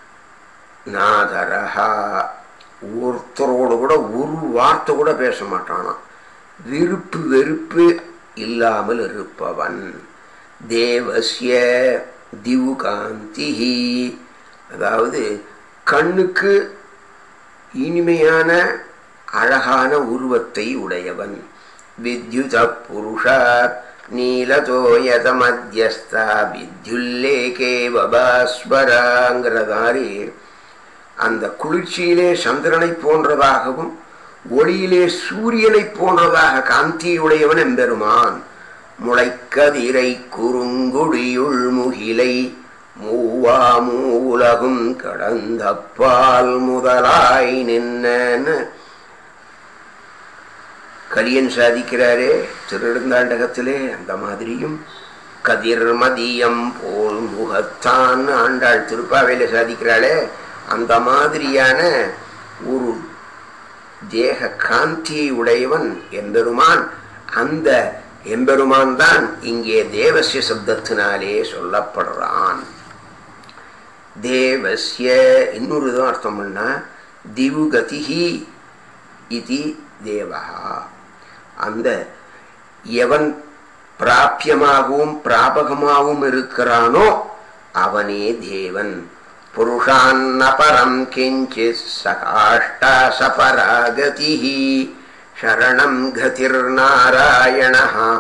நாதரஹா ஒருத்தரோடு கூட ஒரு வார்த்தை கூட பேச மாட்டானாம் விருப்பு வெறுப்பு இல்லாமல் இருப்பவன் தேவசிய திவுகாந்திஹி அதாவது கண்ணுக்கு இனிமையான அழகான உருவத்தை உடையவன் வித்யுத புருஷா நீலதோ யதமத்தியஸ்தா வித்யுல்லேகே வபாஸ்வராங்கிற மாதிரி அந்த குளிர்ச்சியிலே சந்திரனை போன்றதாகவும் ஒளியிலே சூரியனை போன்றதாக காந்தியுடையவன் எம்பெருமான் முளைக்கதிரை குறுங்குடியுள் முகிலை மூவா மூலகும் கடந்த பால் முதலாய் நின்னு கலியன் சாதிக்கிறாரே திருநெடுந்தாண்டகத்திலே அந்த மாதிரியும் கதிர்மதியம் போல் முகத்தான் ஆண்டாள் திருப்பாவையில சாதிக்கிறாளே அந்த மாதிரியான ஒரு தேக காந்தியை உடையவன் எம்பெருமான் அந்த எம்பெருமான் தான் இங்கே தேவசிய சப்தத்தினாலே சொல்லப்படுறான் தேவசிய இன்னொரு இதுவும் அர்த்தம் பண்ணா திவுகதிஹி இது தேவஹா அந்த எவன் பிராபியமாகவும் பிராபகமாகவும் இருக்கிறானோ அவனே தேவன் புருஷான்னபரம் கிஞ்சித் சகாஷ்டா சபராகதி சரணம் கதிர்நாராயண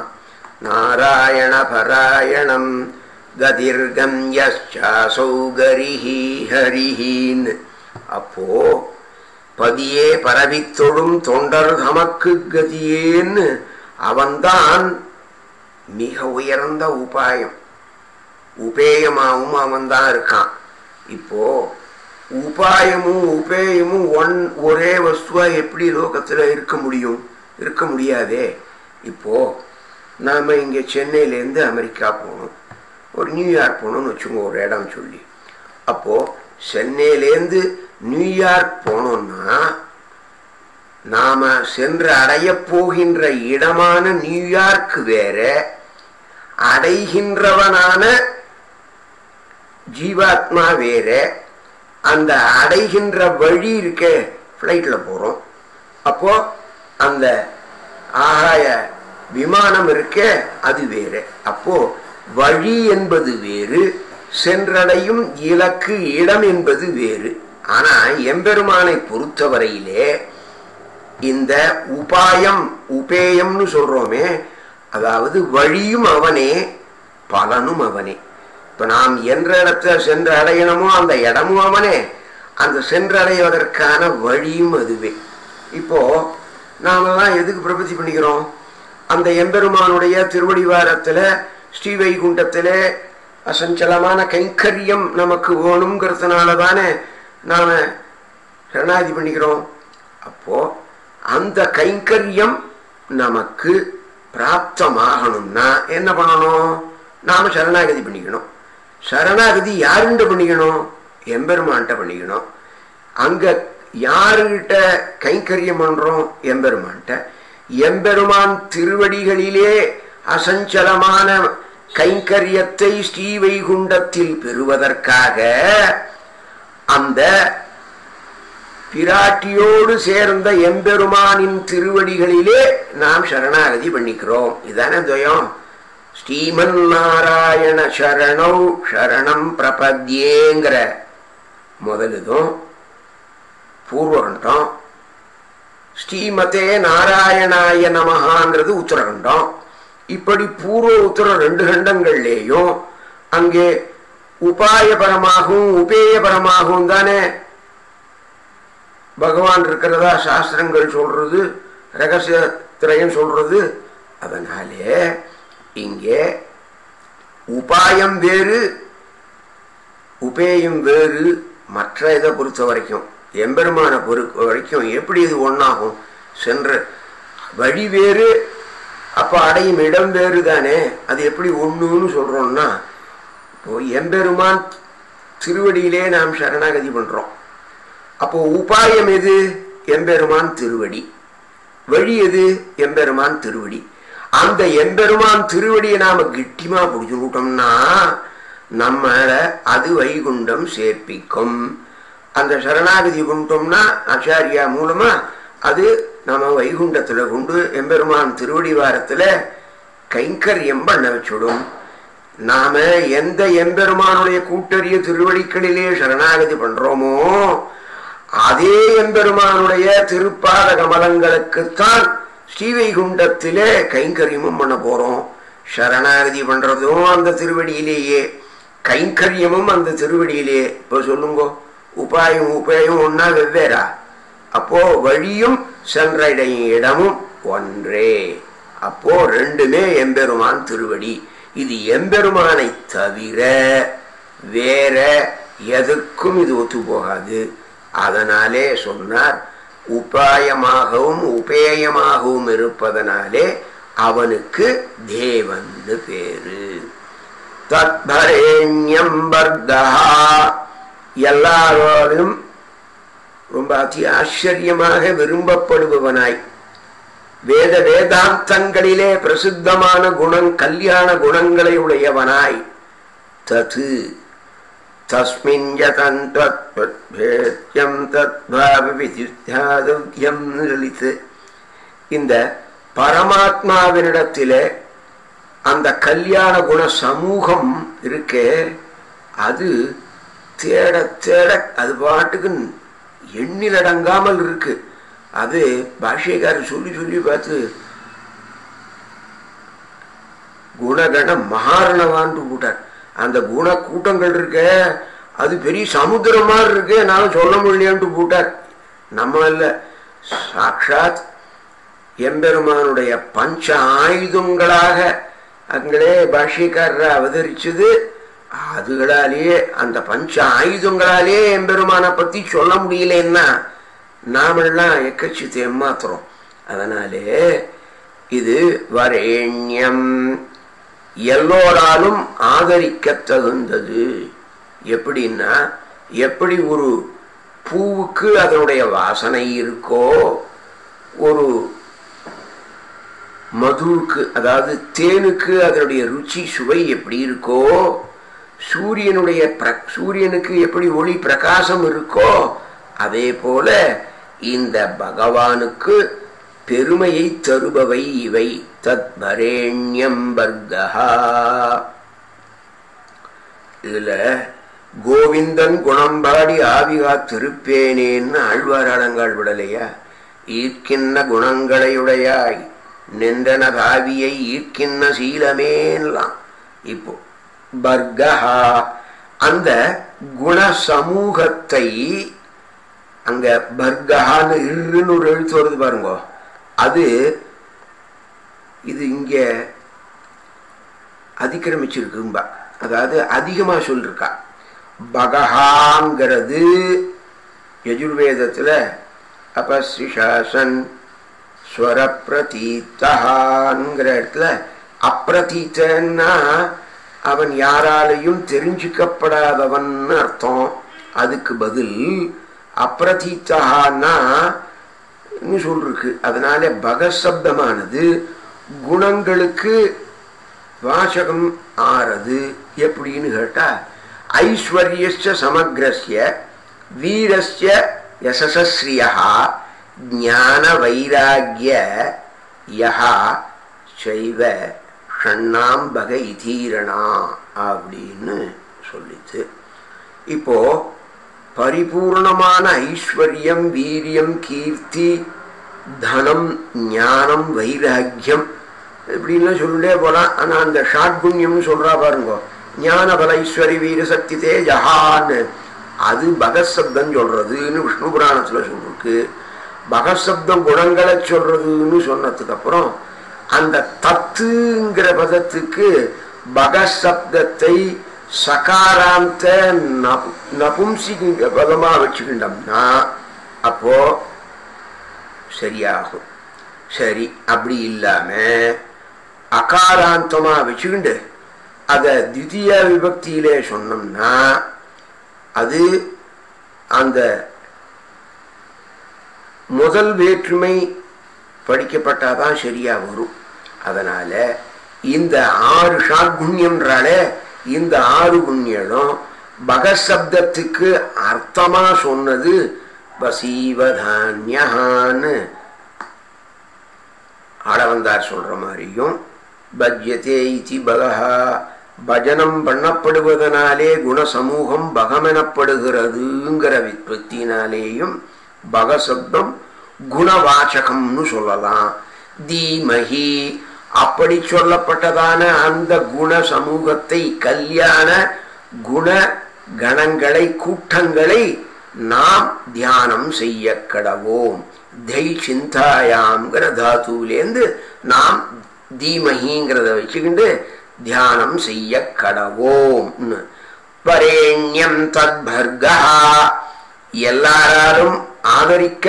நாராயணபராயணம் கதிர்கம் யசௌகரிஹி ஹரிஹீன் அப்போ பதியே பரவித்தொழும் தொண்டர் தமக்கு கதியேன்னு அவன்தான் மிக உயர்ந்த உபாயம் உபேயமாகவும் அவன்தான் இருக்கான் இப்போ உபாயமும் உபேயமும் ஒன் ஒரே வஸ்துவா எப்படி லோகத்துல இருக்க முடியும் இருக்க முடியாதே இப்போ நாம இங்க சென்னையிலேருந்து அமெரிக்கா போகணும் ஒரு நியூயார்க் போகணும்னு வச்சுக்கோங்க ஒரு இடம் சொல்லி அப்போ சென்னையிலேருந்து நியூயார்க் போனோம்னா நாம சென்று அடைய போகின்ற இடமான நியூயார்க் வேற அடைகின்றவனான ஜீவாத்மா வேற அந்த அடைகின்ற வழி இருக்க ஃப்ளைட்ல போறோம் அப்போ அந்த ஆகாய விமானம் இருக்க அது வேற அப்போ வழி என்பது வேறு சென்றடையும் இலக்கு இடம் என்பது வேறு ஆனா எம்பெருமானை பொறுத்தவரையிலே இந்த உபாயம் உபேயம்னு சொல்றோமே அதாவது வழியும் அவனே பலனும் அவனே இப்ப நாம் என்ற இடத்துல சென்று அடையணுமோ அந்த இடமும் அவனே அந்த சென்றடைவதற்கான வழியும் அதுவே இப்போ நாமெல்லாம் எதுக்கு பிரபத்தி பண்ணிக்கிறோம் அந்த எம்பெருமானுடைய திருவடிவாரத்துல ஸ்ரீவைகுண்டத்துல அசஞ்சலமான கைங்கரியம் நமக்கு வேணுங்கிறதுனால தானே நாம சரணாதி பண்ணிக்கிறோம் அப்போ அந்த கைங்கரியம் நமக்கு பிராப்தமாகணும்னா என்ன பண்ணணும் நாம சரணாகதி பண்ணிக்கணும் சரணாகதி யாருண்ட பண்ணிக்கணும் எம்பெருமான்கிட்ட பண்ணிக்கணும் அங்க யாருகிட்ட கைங்கரியம் பண்றோம் எம்பெருமான்கிட்ட எம்பெருமான் திருவடிகளிலே அசஞ்சலமான கைங்கரியத்தை ஸ்ரீவைகுண்டத்தில் பெறுவதற்காக அந்த பிராட்டியோடு சேர்ந்த எம்பெருமானின் திருவடிகளிலே நாம் சரணாகதி பண்ணிக்கிறோம் இதானே துவயம் ஸ்ரீமன் நாராயண சரணௌ சரணம் பிரபத்யேங்கிற முதலுதும் பூர்வகண்டம் ஸ்ரீமதே நாராயணாய நமகான்றது உத்தரகண்டம் இப்படி பூர்வ உத்தர ரெண்டு கண்டங்கள்லேயும் அங்கே உபாயபரமாகவும் உபேயபரமாகவும் தானே பகவான் இருக்கிறதா சாஸ்திரங்கள் சொல்றது ரகசிய திரையும் சொல்றது அதனாலே இங்கே உபாயம் வேறு உபேயம் வேறு மற்ற இதை பொறுத்த வரைக்கும் எம்பெருமான பொறுத்த வரைக்கும் எப்படி இது ஒன்றாகும் சென்ற வழி வேறு அப்போ அடையும் இடம் வேறு தானே அது எப்படி ஒன்றுன்னு சொல்றோம்னா இப்போ எம்பெருமான் திருவடியிலே நாம் சரணாகதி பண்றோம் அப்போ உபாயம் எது எம்பெருமான் திருவடி வழி எது எம்பெருமான் திருவடி அந்த எம்பெருமான் திருவடியை நாம கிட்டிமா பிடிச்சுட்டோம்னா நம்மள அது வைகுண்டம் சேர்ப்பிக்கும் அந்த சரணாகதி கொண்டோம்னா ஆச்சாரியா மூலமா அது நம்ம வைகுண்டத்துல கொண்டு எம்பெருமான் திருவடி வாரத்துல கைங்கரியம் பண்ண வச்சுடும் நாம எந்த எம்பெருமானுடைய கூட்டறிய திருவடிகளிலே சரணாகதி பண்றோமோ அதே எம்பெருமானுடைய திருப்பாத கமலங்களுக்குத்தான் ஸ்ரீவைகுண்டத்திலே கைங்கரியமும் பண்ண போறோம் சரணாகதி பண்றதும் அந்த திருவடியிலேயே கைங்கரியமும் அந்த திருவடியிலேயே இப்ப சொல்லுங்க உபாயம் உபாயம் ஒன்னா வெவ்வேறா அப்போ வழியும் சென்றடையும் இடமும் ஒன்றே அப்போ ரெண்டுமே எம்பெருமான் திருவடி இது எம்பெருமானை தவிர வேற எதுக்கும் இது ஒத்து போகாது அதனாலே சொன்னார் உபாயமாகவும் உபேயமாகவும் இருப்பதனாலே அவனுக்கு தேவன்னு பேரு தத்பரேண்யம் வர்தா எல்லாரோடும் ரொம்ப அதி ஆச்சரியமாக விரும்பப்படுபவனாய் வேத வேதாந்தங்களிலே பிரசித்தமான குணம் கல்யாண குணங்களை உடையவனாய் தது தஸ்மின் யதந்தத்பேத்யம் தத்பாவித்யாதவ்யம் சொல்லித்து இந்த பரமாத்மாவினிடத்திலே அந்த கல்யாண குண சமூகம் இருக்கே அது தேட தேட அது பாட்டுக்கு எண்ணிலடங்காமல் இருக்கு அது பாஷ்யக்காரர் சொல்லி சொல்லி பார்த்து குணகண மகாரணவான்னு போட்டார் அந்த குண கூட்டங்கள் இருக்க அது பெரிய சமுத்திரம் மாதிரி இருக்கு என்னால சொல்ல முடியலையான்ட்டு போட்டார் நம்ம இல்ல சாட்சாத் எம்பெருமானுடைய பஞ்ச ஆயுதங்களாக அங்களே பாஷ்யக்காரர் அவதரிச்சது அதுகளாலேயே அந்த பஞ்ச ஆயுதங்களாலேயே எம்பெருமானை பத்தி சொல்ல முடியலன்னா நாமெல்லாம் எக்கச்சித்து ஏமாத்துறோம் அதனாலே இது வரேண்யம் எல்லோராலும் ஆதரிக்க தகுந்தது எப்படின்னா எப்படி ஒரு பூவுக்கு அதனுடைய வாசனை இருக்கோ ஒரு மதுவுக்கு அதாவது தேனுக்கு அதனுடைய ருச்சி சுவை எப்படி இருக்கோ சூரியனுடைய பிர- சூரியனுக்கு எப்படி ஒளி பிரகாசம் இருக்கோ அதே போல இந்த பகவானுக்கு பெருமையை தருபவை இவை தத் வரேண்யம் வர்கா இதுல கோவிந்தன் குணம் பாடி ஆவிகா திருப்பேனேன்னு ஆழ்வாராளங்கால் விடலையா ஈர்க்கின்ற குணங்களையுடையாய் நின்றன பாவியை ஈர்க்கின்ற சீலமேன்லாம் இப்போ பர்கஹா அந்த குண சமூகத்தை அங்க பர்கஹான்னு இருன்னு ஒரு எழுத்து வருது பாருங்க அது இது இங்க அதிக்கிரமிச்சிருக்கும்பா அதாவது அதிகமா சொல்லிருக்கா பகஹாங்கிறது யஜுர்வேதத்துல அபசிஷாசன் ஸ்வரப்பிரதீத்தகாங்கிற இடத்துல அப்பிரதீத்தன்னா அவன் யாராலையும் தெரிஞ்சுக்கப்படாதவன் அர்த்தம் அதுக்கு பதில் அப்பிரதீத்தகான்னா சொல்லிருக்கு அதனால பகசப்தமானது குணங்களுக்கு வாசகம் ஆறது எப்படின்னு கேட்டா ஐஸ்வர்யஸ்ய சமக்ரஸ்ய வீரஸ்ய யசஸ்ரியா ஞான வைராகிய யஹா சைவ ஷண்ணாம் பக இதீரணா அப்படின்னு சொல்லிச்சு இப்போ பரிபூர்ணமான ஐஸ்வர்யம் வீரியம் கீர்த்தி தனம் ஞானம் வைராக்கியம் இப்படின்லாம் சொல்லிட்டே போலாம் ஆனா அந்த ஷாட்குண்யம்னு சொல்றா பாருங்க ஞான பல ஐஸ்வரி வீர சக்தி தேஜஹான்னு அது பகசப்தம் சொல்றதுன்னு விஷ்ணு புராணத்துல சொல்லிருக்கு பகசப்தம் குணங்களை சொல்றதுன்னு சொன்னதுக்கு அப்புறம் அந்த தத்துங்கிற பதத்துக்கு பகசப்தத்தை சகாராந்த நபு- நபும்சி பதமா வச்சுக்கிட்டோம்னா அப்போ சரியாகும் சரி அப்படி இல்லாம அகாராந்தமா வச்சுக்கிண்டு அத தித்திய விபக்தியிலே சொன்னோம்னா அது அந்த முதல் வேற்றுமை படிக்கப்பட்டாதான் சரியா வரும் அதனால இந்த ஆறு ஷாட்குண்யம்ன்றாலே இந்த ஆறு குண்யனும் பகசப்தத்துக்கு அர்த்தமா சொன்னது வசீவதான்யான்னு ஆளவந்தார் சொல்ற மாதிரியும் பஜ்யதே இதி பகஹா பஜனம் பண்ணப்படுவதனாலே குணசமூகம் பகமெனப்படுகிறதுங்கிற விற்பத்தினாலேயும் பகசப்தம் குணவாச்சகம்னு சொல்லலாம் தீமஹி அப்படி சொல்லப்பட்டதான அந்த குண சமூகத்தை கல்யாண குண கணங்களை கூட்டங்களை நாம் தியானம் செய்ய கடவோம் தை சிந்தாயாம்ங்கிற தாத்துவிலேருந்து நாம் தீமகிங்கிறத வச்சுக்கிண்டு தியானம் செய்ய கடவோம் வரேண்யம் தத் பர்கா எல்லாராலும் ஆதரிக்க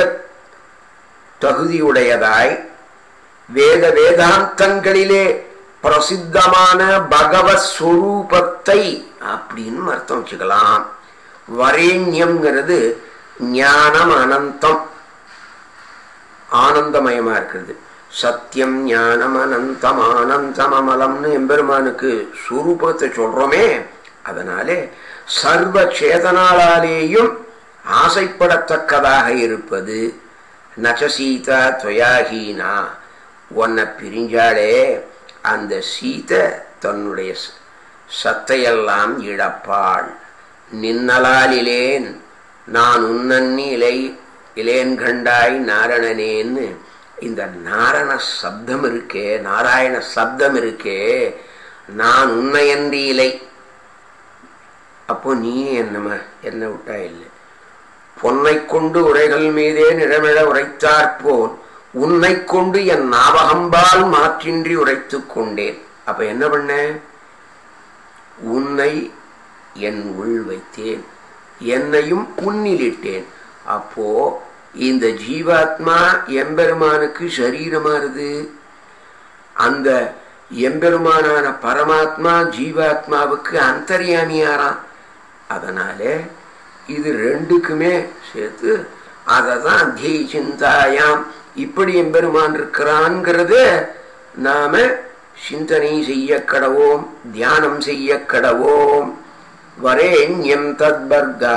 தகுதியுடையதாய் வேத வேதாந்தங்களிலே பிரசித்தமான பகவத் ஸ்வரூபத்தை அப்படின்னு அர்த்தம் வச்சுக்கலாம் வரேண்யம்ங்கிறது ஞானம் அனந்தம் ஆனந்தமயமா இருக்கிறது சத்தியம் ஞானம் அனந்தம் ஆனந்தம் அமலம்னு எம்பெருமானுக்கு சுரூபத்தை சொல்றோமே அதனாலே சர்வ சேதனாலாலேயும் ஆசைப்படத்தக்கதாக இருப்பது நச்சசீதா துவயாகீனா உன்னை பிரிஞ்சாலே அந்த சீதை தன்னுடைய சத்தையெல்லாம் இழப்பாள் நின்னலாலிலேன் நான் உன்னன்னி இலை இலேன் கண்டாய் நாரணனேன்னு இந்த நாரண சப்தம் இருக்கே நாராயண சப்தம் இருக்கே நான் உன்னையன்றி இலை அப்போ நீ என்னம என்ன விட்டா இல்லை பொன்னை கொண்டு உரைகள் மீதே நிழமிழ உரைத்தாற்போல் உன்னை கொண்டு என் ஞாபகம்பால் மாற்றின்றி உரைத்துக் கொண்டேன் அப்ப என்ன பண்ண உன்னை என் உள் வைத்தேன் என்னையும் உன்னிலிட்டேன் அப்போ இந்த ஜீவாத்மா எம்பெருமானுக்கு சரீரமானது அந்த எம்பெருமானான பரமாத்மா ஜீவாத்மாவுக்கு அந்தரியாமியாராம் அதனால இது ரெண்டுக்குமே சேர்த்து அதை தான் தீ சிந்தாயாம் இப்படி எம்பெருமான் இருக்கிறான்ங்கிறத நாம சிந்தனை செய்ய கடவோம் தியானம் செய்ய கடவோம் வரேண்யம் தத்பர்கா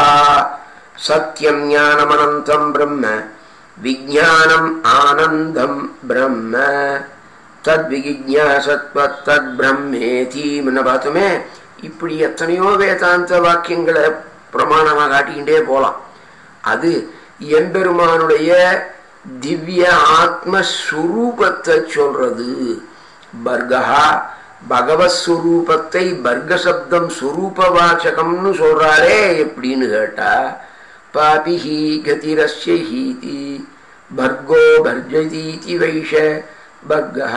சத்தியம் ஞானமனந்தம் பிரம்ம விஜானம் ஆனந்தம் பிரம்ம தத்விஜாசத்வ தத் பிரம்மேதீம்னு பார்த்தோமே இப்படி எத்தனையோ வேதாந்த வாக்கியங்களை பிரமாணமாக காட்டிக்கிட்டே போலாம் அது எம்பெருமானுடைய திவ்ய ஆத்மஸ்வரூபத்தை சொல்றது பர்கா பகவத் ஸ்வரூபத்தை பர்க சப்தம் ஸ்வரூப வாச்சகம்னு சொல்றாரே எப்படின்னு கேட்டா பாபிஹி கதிரஸ்ய ஹீதி பர்கோ பர்ஜதீதி வைஷ பர்கா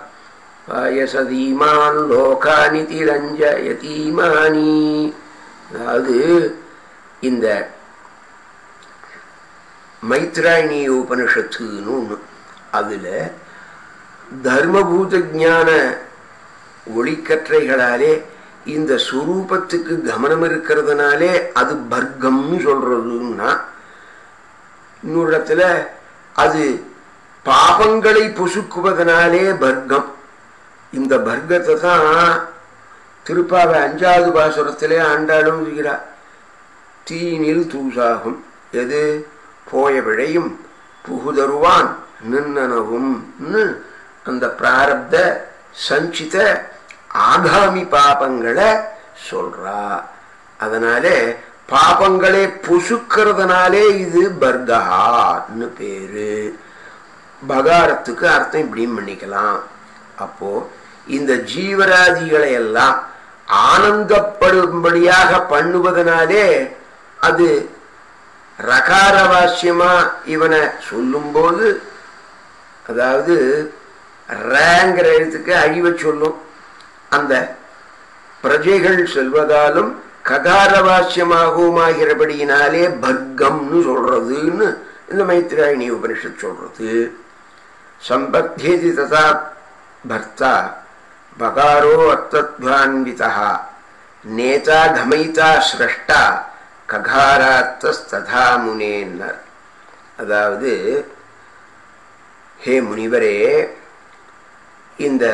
பாயசதீமான் லோகானி திரஞ்சயதீமானி அதாவது இந்த மைத்ராயணி உபனிஷத்துன்னு ஒன்று அதில் தர்மபூத ஞான ஒளிக்கற்றைகளாலே இந்த சுரூபத்துக்கு கவனம் இருக்கிறதுனாலே அது பர்க்கம்னு சொல்றதுன்னா இன்னொரு இடத்துல அது பாபங்களை பொசுக்குவதனாலே பர்க்கம் இந்த பர்க்கத்தை தான் திருப்பாவை அஞ்சாவது பாசுரத்திலே ஆண்டாளும் இருக்கிறார் தீனில் தூசாகும் எது போய விழையும் புகுதருவான் நின்னனவும் அந்த பிராரப்த சஞ்சித ஆகாமி பாபங்களை சொல்றா அதனால பாபங்களே புசுக்கிறதுனாலே இது பர்கஹான்னு பேரு பகாரத்துக்கு அர்த்தம் இப்படியும் பண்ணிக்கலாம் அப்போ இந்த ஜீவராதிகளை எல்லாம் ஆனந்தப்படும்படியாக பண்ணுவதனாலே அது ரகாரவாசியமா இவனை சொல்லும்போது அதாவது ரேங்கிற எழுத்துக்கு அழிவை சொல்லும் அந்த பிரஜைகள் செல்வதாலும் ககாரவாசியமாகவும் ஆகிறபடியினாலே பர்க்கம்னு சொல்றதுன்னு இந்த மைத்திராயணி உபனிஷத் சொல்றது சம்பத்தியதி ததா பர்த்தா பகாரோ அர்த்தத்வான்விதா நேதா கமைதா சிரஷ்டா ககாராத்தஸ்ததா முனேன்னர் அதாவது ஹே முனிவரே இந்த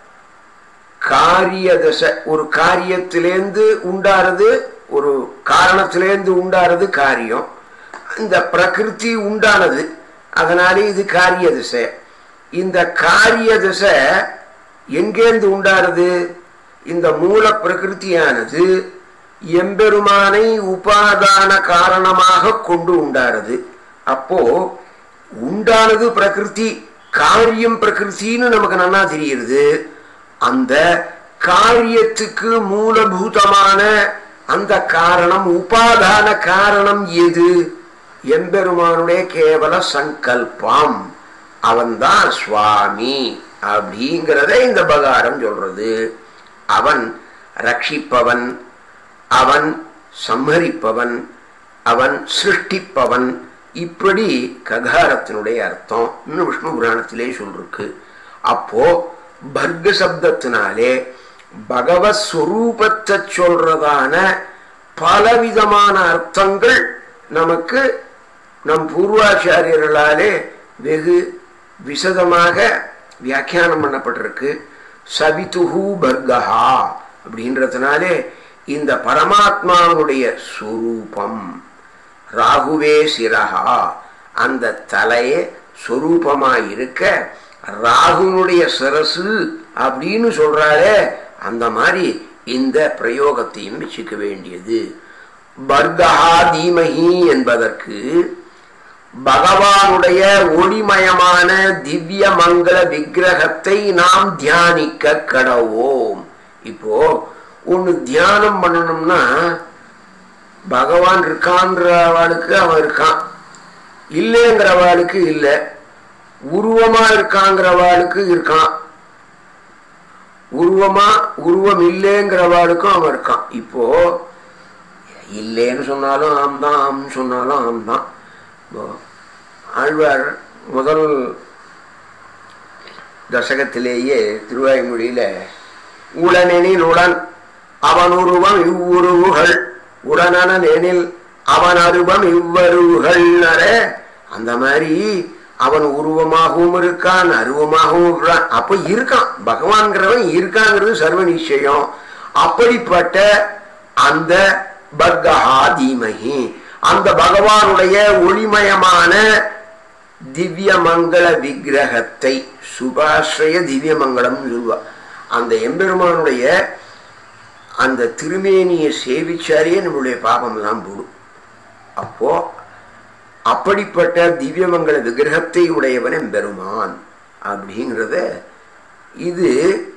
காரிய தசை ஒரு காரியத்திலேந்து உண்டாறது ஒரு காரணத்திலேந்து உண்டாறது காரியம் இந்த பிரகிருதி உண்டானது அதனாலே இது காரிய திசை இந்த காரிய திசை எங்கேந்து உண்டாறது இந்த மூல பிரகிருத்தியானது எம்பெருமானை உபாதான காரணமாக கொண்டு உண்டாறது அப்போ உண்டானது பிரகிருதி காரியம் பிரகிருத்தின்னு நமக்கு நன்னா தெரியுது அந்த காரியத்துக்கு மூலபூதமான அந்த காரணம் உபாதான காரணம் எது எம்பெருமானுடைய கேவல சங்கல்பம் அவன்தான் சுவாமி அப்படிங்கிறத இந்த பகாரம் சொல்றது அவன் ரட்சிப்பவன் அவன் சம்மரிப்பவன் அவன் சிருஷ்டிப்பவன் இப்படி ககாரத்தினுடைய அர்த்தம் இன்னும் விஷ்ணு புராணத்திலே சொல்லிருக்கு அப்போ பர்க சப்தத்தினாலே பகவத் ஸ்வரூபத்தை சொல்றதான பலவிதமான அர்த்தங்கள் நமக்கு நம் பூர்வாச்சாரியர்களாலே வெகு விசதமாக வியாக்கியானம் பண்ணப்பட்டிருக்கு சவிதுஹு பர்கஹா அப்படின்றதுனாலே இந்த பரமாத்மாவுடைய சுரூபம் ராகுவே சிரஹா அந்த தலையே சொரூபமாய் இருக்க ராகுனுடைய சிரசு அப்படின்னு சொல்றாரே அந்த மாதிரி இந்த பிரயோகத்தையும் வச்சுக்க வேண்டியது பர்கஹா தீமஹி என்பதற்கு பகவானுடைய ஒளிமயமான திவ்ய மங்கள விக்கிரகத்தை நாம் தியானிக்க கடவோம் இப்போ ஒன்னு தியானம் பண்ணணும்னா பகவான் இருக்கான்றவாளுக்கு அவன் இருக்கான் இல்லைங்கிறவாளுக்கு இல்லை உருவமா இருக்காங்கிறவாளுக்கு இருக்கான் உருவமா உருவம் இல்லைங்கிறவாளுக்கும் அவன் இருக்கான் இப்போ இல்லைன்னு சொன்னாலும் ஆம் தான் ஆம்னு சொன்னாலும் ஆம் தான் ஆழ்வார் முதல் தசகத்திலேயே திருவாய்மொழியில உளனெனில் உடன் அவன் உருவம் இவ்வுருவுகள் உடனன எனில் அவன் அருவம் இவ்வருவுகள் அந்த மாதிரி அவன் உருவமாகவும் இருக்கான் அருவமாகவும் இருக்கான் அப்ப இருக்கான் பகவான்கிறவன் இருக்காங்கிறது சர்வ நிச்சயம் அப்படிப்பட்ட அந்த பர்கஹா தீமகி அந்த பகவானுடைய ஒளிமயமான திவ்ய மங்கள விக்கிரகத்தை சுபாஸ்ரய திவ்ய மங்களம் சொல்லுவா அந்த எம்பெருமானுடைய அந்த திருமேனியை சேவிச்சாலே நம்மளுடைய பாபம் எல்லாம் போடும் அப்போ அப்படிப்பட்ட திவ்யமங்கள விக்கிரகத்தை உடையவன் எம்பெருமான் அப்படிங்கிறத இது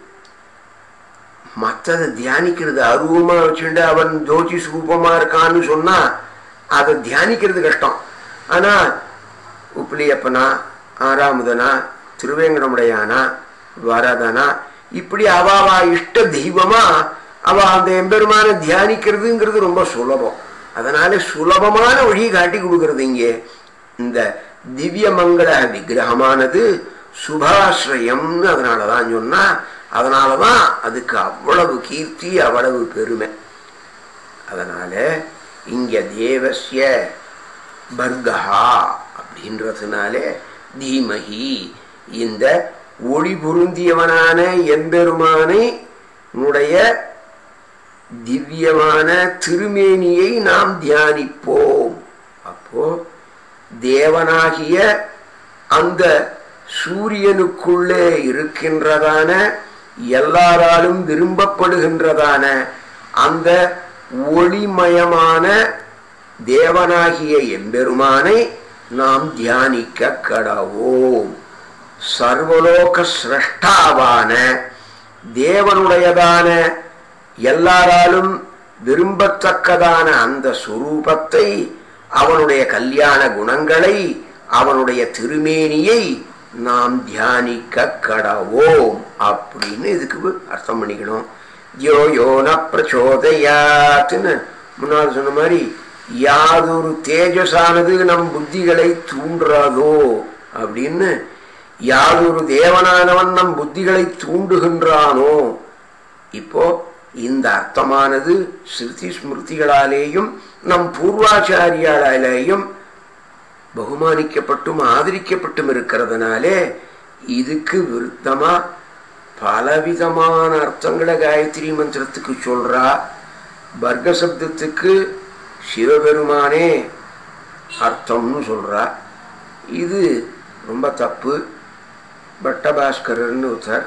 மற்றதை தியானிக்கிறது அருவமா வச்சுட்டு அவன் ஜோதி சுரூபமா இருக்கான்னு சொன்னா அதை தியானிக்கிறது கஷ்டம் ஆனா உப்பிலியப்பனா ஆறாமுதனா திருவேங்கடமுடையானா வரதனா இப்படி அவாவா இஷ்ட தெய்வமா அவ அந்த எம்பெருமான தியானிக்கிறதுங்கிறது ரொம்ப சுலபம் அதனால சுலபமான வழி காட்டி கொடுக்கறது இங்கே இந்த திவ்ய மங்கள விக்கிரகமானது சுபாஸ்ரயம்னு அதனாலதான் சொன்னா அதனாலதான் அதுக்கு அவ்வளவு கீர்த்தி அவ்வளவு பெருமை அதனால இங்க தேவசிய பர்கஹா அப்படின்றதுனாலே தீமகி இந்த ஒளி பொருந்தியவனான எம்பெருமானை உடைய திவ்யமான திருமேனியை நாம் தியானிப்போம் அப்போ தேவனாகிய அந்த சூரியனுக்குள்ளே இருக்கின்றதான எல்லாராலும் விரும்பப்படுகின்றதான அந்த ஒளிமயமான தேவனாகிய எம்பெருமானை நாம் தியானிக்க கடவோம் சர்வலோக சிரஷ்டாவான தேவனுடையதான எல்லாராலும் விரும்பத்தக்கதான அந்த சுரூபத்தை அவனுடைய கல்யாண குணங்களை அவனுடைய திருமேனியை நாம் தியானிக்க கடவோம் அப்படின்னு இதுக்கு அர்த்தம் பண்ணிக்கணும் யோ யோன பிரச்சோதையாத்துன்னு முன்னால் சொன்ன மாதிரி யாதொரு தேஜஸானது நம் புத்திகளை தூண்டுறதோ அப்படின்னு யாதொரு தேவனானவன் நம் புத்திகளை தூண்டுகின்றானோ இப்போ இந்த அர்த்தமானது ஸ்ருதி ஸ்மிருதிகளாலேயும் நம் பூர்வாச்சாரியாலேயும் பகுமானிக்கப்பட்டும் ஆதரிக்கப்பட்டும் இருக்கிறதுனாலே இதுக்கு விருத்தமா பலவிதமான அர்த்தங்களை காயத்ரி மந்திரத்துக்கு சொல்றா வர்க்க சப்தத்துக்கு சிவபெருமானே அர்த்தம்னு சொல்றா இது ரொம்ப தப்பு பட்டபாஸ்கரர்னு ஒருத்தர்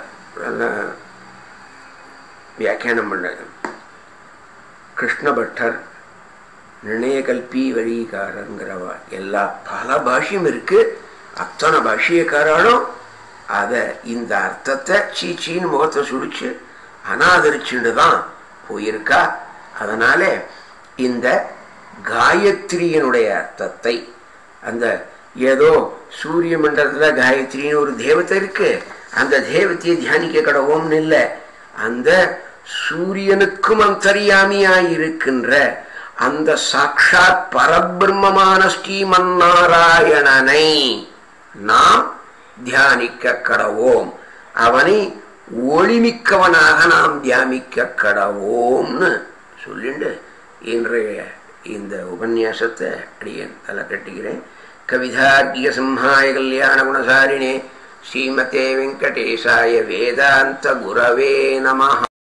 வியாக்கியானம் பண்ணாங்க கிருஷ்ண பட்டர் நிர்ணயகல்பி வழிகாரங்கிறவா எல்லா பல பாஷையும் இருக்கு அத்தனை பாஷியக்காராலும் அத இந்த அர்த்தத்தை சீச்சின்னு முகத்தை சுடிச்சு அனாதரிச்சுட்டு தான் போயிருக்கா அதனால இந்த காயத்ரியினுடைய அர்த்தத்தை அந்த ஏதோ சூரிய மண்டலத்துல காயத்ரின்னு ஒரு தேவதை இருக்கு அந்த தேவத்தையை தியானிக்க கடவோம்னு இல்லை அந்த சூரியனுக்கும் அந்தரியாமியாய் இருக்கின்ற அந்த சாட்சாத் பரபிரம்மமான ஸ்ரீமன் நாராயணனை நாம் தியானிக்க கடவோம் அவனை ஒளிமிக்கவனாக நாம் தியானிக்க கடவோம்னு சொல்லிண்டு இன்றைய இந்த உபன்யாசத்தை அடியேன் தலை கட்டுகிறேன் கவிதார்க்கிய சிம்ஹாய கல்யாண குணசாரிணே ஸ்ரீமதே வெங்கடேசாய வேதாந்த குரவே நமஹ